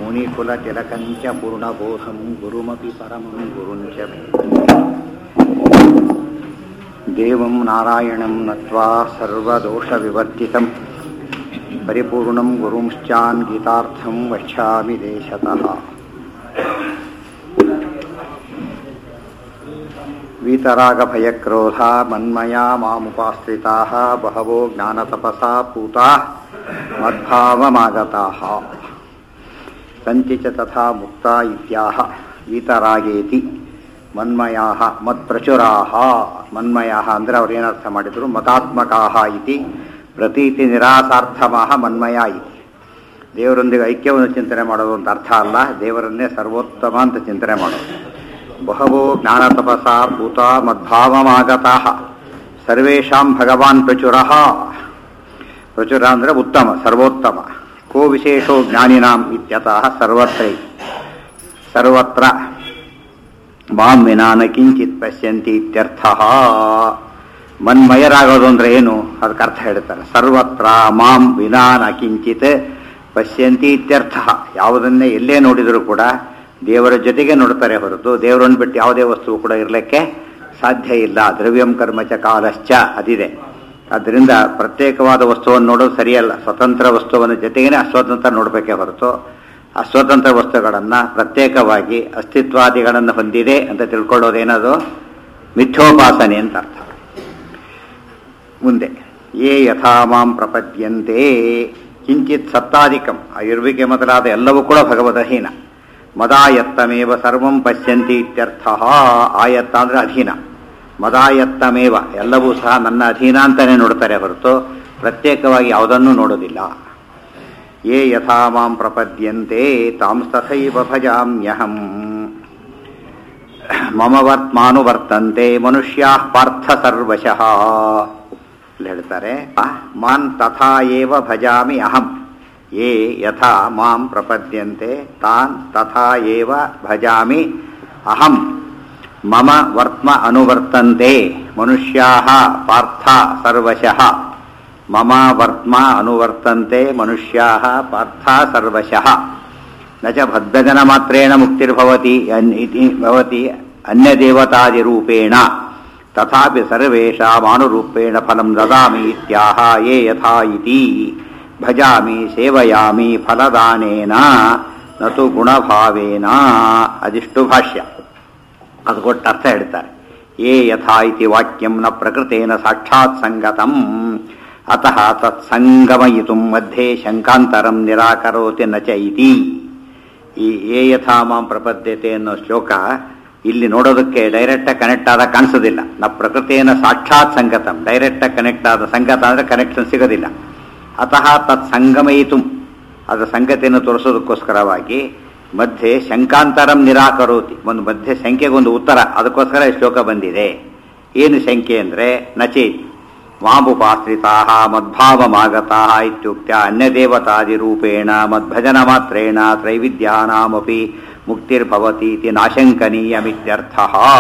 मुनिकुलतिलकञ्च पूर्णबोधं गुरुमपि परमं गुरुञ्च मे देवं नारायणं नत्वा सर्वदोषविवर्जितं परिपूर्णं गुरुंश्चान् गीतार्थं वक्ष्यामि देशतः वीतरागभयक्रोधा मन्मया मामुपाश्रिताः बहवो ज्ञानतपसा पूता मद्भावमागताः सन्ति च तथा मुक्ता इत्याह वीतರಾಗೇತಿ ಮನ್ಮಯಾಹ ಮತ್ಪ್ರಚುರಾಹ ಮನ್ಮಯಾಹ ಅಂದರೆ ಅವ್ರು ಏನರ್ಥ ಮಾಡಿದರು ಮತಾತ್ಮಕಾಹ ಇತಿ ಪ್ರತೀತಿ ನಿರಾಸಾರ್ಥಮಃ ಮನ್ಮಯ ಇತಿ ದೇವರೊಂದಿಗೆ ಐಕ್ಯವನ್ನು ಚಿಂತನೆ ಮಾಡೋದು ಅಂತ ಅರ್ಥ ಅಲ್ಲ ದೇವರನ್ನೇ ಸರ್ವೋತ್ತಮ ಅಂತ ಚಿಂತನೆ ಮಾಡೋದು ಬಹವೋ ಜ್ಞಾನ ತಪಸ ಭೂತ ಮದ್ಭಾವಮಾಗತಃ ಸರ್ವೇಷಾಂ ಭಗವಾನ್ ಪ್ರಚುರಃ ಪ್ರಚುರ ಅಂದರೆ ಉತ್ತಮ ಸರ್ವೋತ್ತಮ ಕೋ ವಿಶೇಷೋ ಜ್ಞಾನಿನಾಂ ಇತ್ಯತಃ ಸರ್ವತ್ರೈ ಸರ್ವತ್ರ ಮಾಂ ವಿನಾನ ಕಿಂಚಿತ್ ಪಶ್ಯಂತಿ ಇತ್ಯರ್ಥ ಮನ್ಮಯರಾಗೋದು ಅಂದ್ರೆ ಏನು ಅದಕ್ಕೆ ಅರ್ಥ ಹೇಳ್ತಾರೆ ಸರ್ವತ್ರ ಮಾಂ ವಿನಾನ ಕಿಂಚಿತ್ ಪಶ್ಯಂತಿ ಇತ್ಯರ್ಥ ಯಾವುದನ್ನೇ ಎಲ್ಲೇ ನೋಡಿದರೂ ಕೂಡ ದೇವರ ಜೊತೆಗೆ ನೋಡ್ತಾರೆ ಹೊರತು ದೇವರನ್ನು ಬಿಟ್ಟು ಯಾವುದೇ ವಸ್ತು ಕೂಡ ಇರಲಿಕ್ಕೆ ಸಾಧ್ಯ ಇಲ್ಲ ದ್ರವ್ಯಂ ಕರ್ಮಚ ಕಾಲಶ್ಚ ಅದಿದೆ ಆದ್ದರಿಂದ ಪ್ರತ್ಯೇಕವಾದ ವಸ್ತುವನ್ನು ನೋಡೋದು ಸರಿಯಲ್ಲ ಸ್ವತಂತ್ರ ವಸ್ತುವನ್ನು ಜೊತೆಗೇನೆ ಅಸ್ವತಂತ್ರ ನೋಡಬೇಕೇ ಹೊರತು ಅಸ್ವತಂತ್ರ ವಸ್ತುಗಳನ್ನು ಪ್ರತ್ಯೇಕವಾಗಿ ಅಸ್ತಿತ್ವಾದಿಗಳನ್ನು ಹೊಂದಿದೆ ಅಂತ ತಿಳ್ಕೊಳ್ಳೋದೇನದು ಮಿಥ್ಯೋಪಾಸನೆ ಅಂತ ಅರ್ಥ ಮುಂದೆ ಯೇ ಯಥಾ ಮಾಂ ಪ್ರಪದ್ಯಂತೆ ಕಿಂಚಿತ್ ಸತ್ತಾಧಿಕಂ ಆ ಇರುವಿಕೆ ಮೊದಲಾದ ಎಲ್ಲವೂ ಕೂಡ ಭಗವದಹೀನ ಮದಾಯತ್ತಮೇವ ಸರ್ವಂ ಪಶ್ಯಂತಿ ಇತ್ಯರ್ಥ ಆಯತ್ತ ಅಂದರೆ ಅಧೀನ ಮದಾಯತ್ತಮೇವ ಎಲ್ಲವೂ ಸಹ ನನ್ನ ಅಧೀನ ಅಂತಾನೆ ನೋಡ್ತಾರೆ ಹೊರತು ಪ್ರತ್ಯೇಕವಾಗಿ ಯಾವುದನ್ನೂ ನೋಡೋದಿಲ್ಲ ಯೇ ಯಥಾ ಮಾಂ ಪ್ರಪದ್ಯಂತೆ ತಾಂಸ್ತಥೈವ ಭಜಾಮ್ಯಹಂ ಮಮ ವರ್ತ್ಮಾನುವರ್ತಂತೆ ಮನುಷ್ಯಾ ಪಾರ್ಥ ಸರ್ವಶಃ ಇಲ್ಲಿ ಹೇಳ್ತಾರೆ ಮಾನ್ ತಥಾ ಏವ ಭಜಾಮಿ ಅಹಂ ಯೇ ಯಥಾ ಮಾಂ ಪ್ರಪದ್ಯಂತೆ ತಾನ್ ತಥಾ ಏವ ಭಜಾಮಿ ಅಹಂ ಮಮ ವರ್ತ್ಮ ಅನುವರ್ತಂತೆ ಮನುಷ್ಯಾ ಪಾರ್ಥ ಸರ್ವಶಃ ಮಮ ವರ್ತ್ಮ ಅನುವರ್ತಂತೆ ಮನುಷ್ಯಾ ಪಾರ್ಥ ಸರ್ವಶಃ ನ ಚ ಭದ್ರಜನ ಮಾತ್ರೇಣ ಮುಕ್ತಿರ್ಭವತಿ ಇತಿ ಭವತಿ ಅನ್ಯದೇವತಾದಿರೂಪೇಣ ತಥಾಪಿ ಸರ್ವೇಷಾಮಾನುರೂಪೇಣ ಫಲಂ ದದಾಮಿ ಇತ್ಯಾಹ ಯೇ ಯಥಾ ಇತಿ ಭಜಾಮಿ ಸೇವಯಾಮಿ ಫಲದಾನೇನ ನತು ಗುಣಭಾವೇನ ಅದಿಷ್ಟು ಭಾಷ್ಯ ಅದು ಕೊಟ್ಟ ಅರ್ಥ ಹೇಳ್ತಾರೆ ಯೇ ಯಥಾ ಇತಿ ವಾಕ್ಯಂ ನ ಪ್ರಕೃತೇನ ಸಾಕ್ಷಾತ್ ಸಂಗತಂ ಅತಃ ತತ್ಸಂಗಮಯಿತು ಮಧ್ಯೆ ಶಂಕಾಂತರಂ ನಿರಾಕರೋತಿ ನ ಚ ಇತಿ ಈ ಏ ಯಥಾ ಮಾಂ ಪ್ರಪದ್ಯತೆ ಅನ್ನೋ ಶ್ಲೋಕ ಇಲ್ಲಿ ನೋಡೋದಕ್ಕೆ ಡೈರೆಕ್ಟ್ ಕನೆಕ್ಟ್ ಆದ ಕಾಣಿಸೋದಿಲ್ಲ ನ ಪ್ರಕೃತಿಯನ್ನು ಸಾಕ್ಷಾತ್ ಸಂಗತಂ ಡೈರೆಕ್ಟ್ ಕನೆಕ್ಟ್ ಆದ ಸಂಗತ ಅಂದರೆ ಕನೆಕ್ಷನ್ ಸಿಗೋದಿಲ್ಲ ಅತಃ ತತ್ ಸಂಗಮಯಿತು ಅದರ ಸಂಗತಿಯನ್ನು ತೋರಿಸೋದಕ್ಕೋಸ್ಕರವಾಗಿ ಮಧ್ಯೆ ಶಂಕಾಂತರಂ ನಿರಾಕರೋತಿ ಒಂದು ಮಧ್ಯೆ ಸಂಖ್ಯೆಗೊಂದು ಉತ್ತರ ಅದಕ್ಕೋಸ್ಕರ ಈ ಶ್ಲೋಕ ಬಂದಿದೆ ಏನು ಸಂಖ್ಯೆ ಅಂದರೆ ನಚೇ ಮಾಮುಪಾಶ್ರಿತಾ ಮದ್ಭಾವಮಾಗತಾ ಇತ್ಯುಕ್ತ ಅನ್ಯದೇವತಾದಿರೂಪೇಣ ಮದ್ಭಜನ ಮಾತ್ರೇಣ ತ್ರೈವಿದ್ಯಾನಾಮಪಿ ಮುಕ್ತಿರ್ಭವತಿ ಇತಿ ನಾಶಂಕನೀಯಮಿತ್ಯರ್ಥ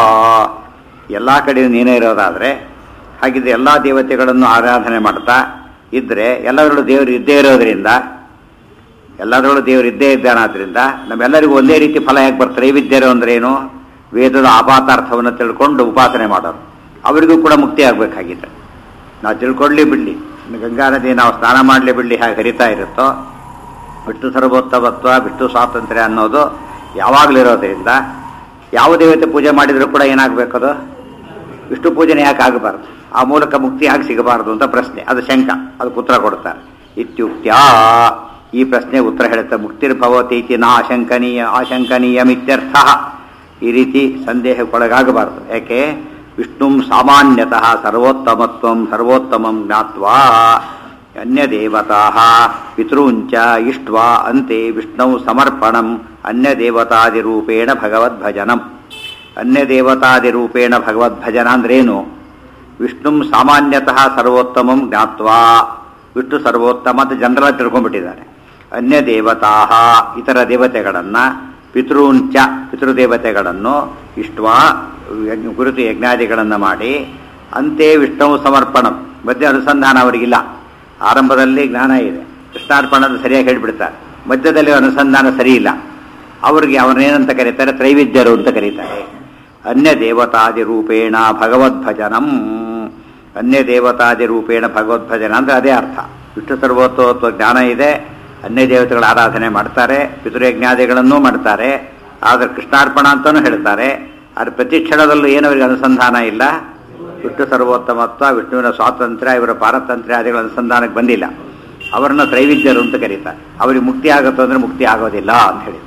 ಎಲ್ಲ ಕಡೆ ನೀನೇ ಇರೋದಾದರೆ ಹಾಗಿದ್ರೆ ಎಲ್ಲ ದೇವತೆಗಳನ್ನು ಆರಾಧನೆ ಮಾಡ್ತಾ ಇದ್ದರೆ ಎಲ್ಲದರಲ್ಲೂ ದೇವರು ಇದ್ದೇ ಇರೋದ್ರಿಂದ ಎಲ್ಲದರಲ್ಲೂ ದೇವರು ಇದ್ದೇ ಇದ್ದಾನಾದ್ರಿಂದ ನಮ್ಮೆಲ್ಲರಿಗೂ ಒಂದೇ ರೀತಿ ಫಲ ಯಾಕೆ ಬರ್ತಾರೆ ತ್ರೈವಿದ್ಯರು ಅಂದ್ರೆ ಏನು ವೇದದ ಆಪಾತಾರ್ಥವನ್ನು ತಿಳ್ಕೊಂಡು ಉಪಾಸನೆ ಮಾಡೋರು ಅವರಿಗೂ ಕೂಡ ಮುಕ್ತಿ ಆಗಬೇಕಾಗಿದೆ ನಾವು ತಿಳ್ಕೊಳ್ಳಿ ಬಿಡಲಿ ಗಂಗಾ ನದಿ ನಾವು ಸ್ನಾನ ಮಾಡಲಿ ಬಿಡಲಿ ಹಾಗೆ ಹರಿತಾ ಇರುತ್ತೋ ವಿಷ್ಣು ಸರ್ವೋತ್ತಮತ್ವ ವಿಷ್ಣು ಸ್ವಾತಂತ್ರ್ಯ ಅನ್ನೋದು ಯಾವಾಗಲಿರೋದ್ರಿಂದ ಯಾವ ದೇವತೆ ಪೂಜೆ ಮಾಡಿದರೂ ಕೂಡ ಏನಾಗಬೇಕದು ವಿಷ್ಣು ಪೂಜನೆ ಯಾಕೆ ಆಗಬಾರ್ದು ಆ ಮೂಲಕ ಮುಕ್ತಿ ಯಾಕೆ ಸಿಗಬಾರ್ದು ಅಂತ ಪ್ರಶ್ನೆ ಅದು ಶಂಕ ಅದಕ್ಕೆ ಉತ್ತರ ಕೊಡ್ತಾರೆ ಇತ್ಯುಕ್ತ್ಯ ಈ ಪ್ರಶ್ನೆ ಉತ್ತರ ಹೇಳುತ್ತೆ ಮುಕ್ತಿರ್ಭವತಿ ಇತಿ ನಾ ಆಶಂಕನೀಯ ಆಶಂಕನೀಯಮಿತ್ಯರ್ಥ ಈ ರೀತಿ ಸಂದೇಹಕ್ಕೊಳಗಾಗಬಾರದು ಯಾಕೆ ವಿಷ್ಣು ಸಾಮಾನ್ಯತಃ ಸರ್ವೋತ್ತಮತ್ವ ಸರ್ವೋತ್ತಮಂ ಜ್ಞಾತ್ವಾ ಅನ್ಯದೇವತಾ ಪಿತॄಂಚ ಇಷ್ಟ್ವಾ ಅಂತೆ ವಿಷ್ಣು ಸಮರ್ಪಣಂ ಅನ್ಯದೇವತಾದಿರೂಪೇಣ ಭಗವದ್ಭಜನಂ ಅನ್ಯದೇವತಾದಿರೂಪೇಣ ಭಗವದ್ಭಜನ ಅಂದ್ರೇನು ವಿಷ್ಣು ಸಾಮಾನ್ಯತಃ ಸರ್ವೋತ್ತಮಂ ಜ್ಞಾತ್ವಾ ವಿಷ್ಣು ಸರ್ವೋತ್ತಮ ಅಂತ ಜನರ ತಿಳ್ಕೊಂಡ್ಬಿಟ್ಟಿದ್ದಾರೆ ಅನ್ಯ ದೇವತಾ ಇತರ ದೇವತೆಗಳನ್ನು ಪಿತೃಂಚ ಪಿತೃದೇವತೆಗಳನ್ನು ಇಷ್ಟವಾ ಗುರುತು ಯಜ್ಞಾದಿಗಳನ್ನು ಮಾಡಿ ಅಂತೆ ವಿಷ್ಣು ಸಮರ್ಪಣಂ ಮಧ್ಯೆ ಅನುಸಂಧಾನ ಅವರಿಗಿಲ್ಲ ಆರಂಭದಲ್ಲಿ ಜ್ಞಾನ ಇದೆ ಕೃಷ್ಣಾರ್ಪಣದ ಸರಿಯಾಗಿ ಹೇಳಿಬಿಡ್ತಾರೆ ಮಧ್ಯದಲ್ಲಿ ಅನುಸಂಧಾನ ಸರಿ ಇಲ್ಲ ಅವ್ರಿಗೆ ಅವರನ್ನೇನಂತ ಕರೀತಾರೆ ತ್ರೈವಿದ್ಯರು ಅಂತ ಕರೀತಾರೆ ಅನ್ಯ ದೇವತಾದಿ ರೂಪೇಣ ಭಗವದ್ಭಜನಂ ಅನ್ಯ ದೇವತಾದಿ ರೂಪೇಣ ಭಗವದ್ಭಜನ ಅಂದ್ರೆ ಅದೇ ಅರ್ಥ ವಿಷ್ಣು ಸರ್ವೋತ್ತೋತ್ವ ಜ್ಞಾನ ಇದೆ ಅನ್ಯ ದೇವತೆಗಳ ಆರಾಧನೆ ಮಾಡ್ತಾರೆ ಪಿತೃಯಜ್ಞಾದಿಗಳನ್ನೂ ಮಾಡ್ತಾರೆ ಆದರೆ ಕೃಷ್ಣಾರ್ಪಣ ಅಂತಲೂ ಹೇಳ್ತಾರೆ ಆದರೆ ಪ್ರತಿ ಕ್ಷಣದಲ್ಲೂ ಏನು ಅವರಿಗೆ ಅನುಸಂಧಾನ ಇಲ್ಲ ವಿಷ್ಣು ಸರ್ವೋತ್ತಮತ್ವ ವಿಷ್ಣುವಿನ ಸ್ವಾತಂತ್ರ್ಯ ಇವರ ಪಾರತಂತ್ರ್ಯಾದಿಗಳ ಅನುಸಂಧಾನಕ್ಕೆ ಬಂದಿಲ್ಲ ಅವರನ್ನ ತ್ರೈವಿದ್ಯರು ಅಂತ ಕರೀತಾರೆ ಅವರಿಗೆ ಮುಕ್ತಿ ಆಗುತ್ತೋ ಅಂದ್ರೆ ಮುಕ್ತಿ ಆಗೋದಿಲ್ಲ ಅಂತ ಹೇಳಿ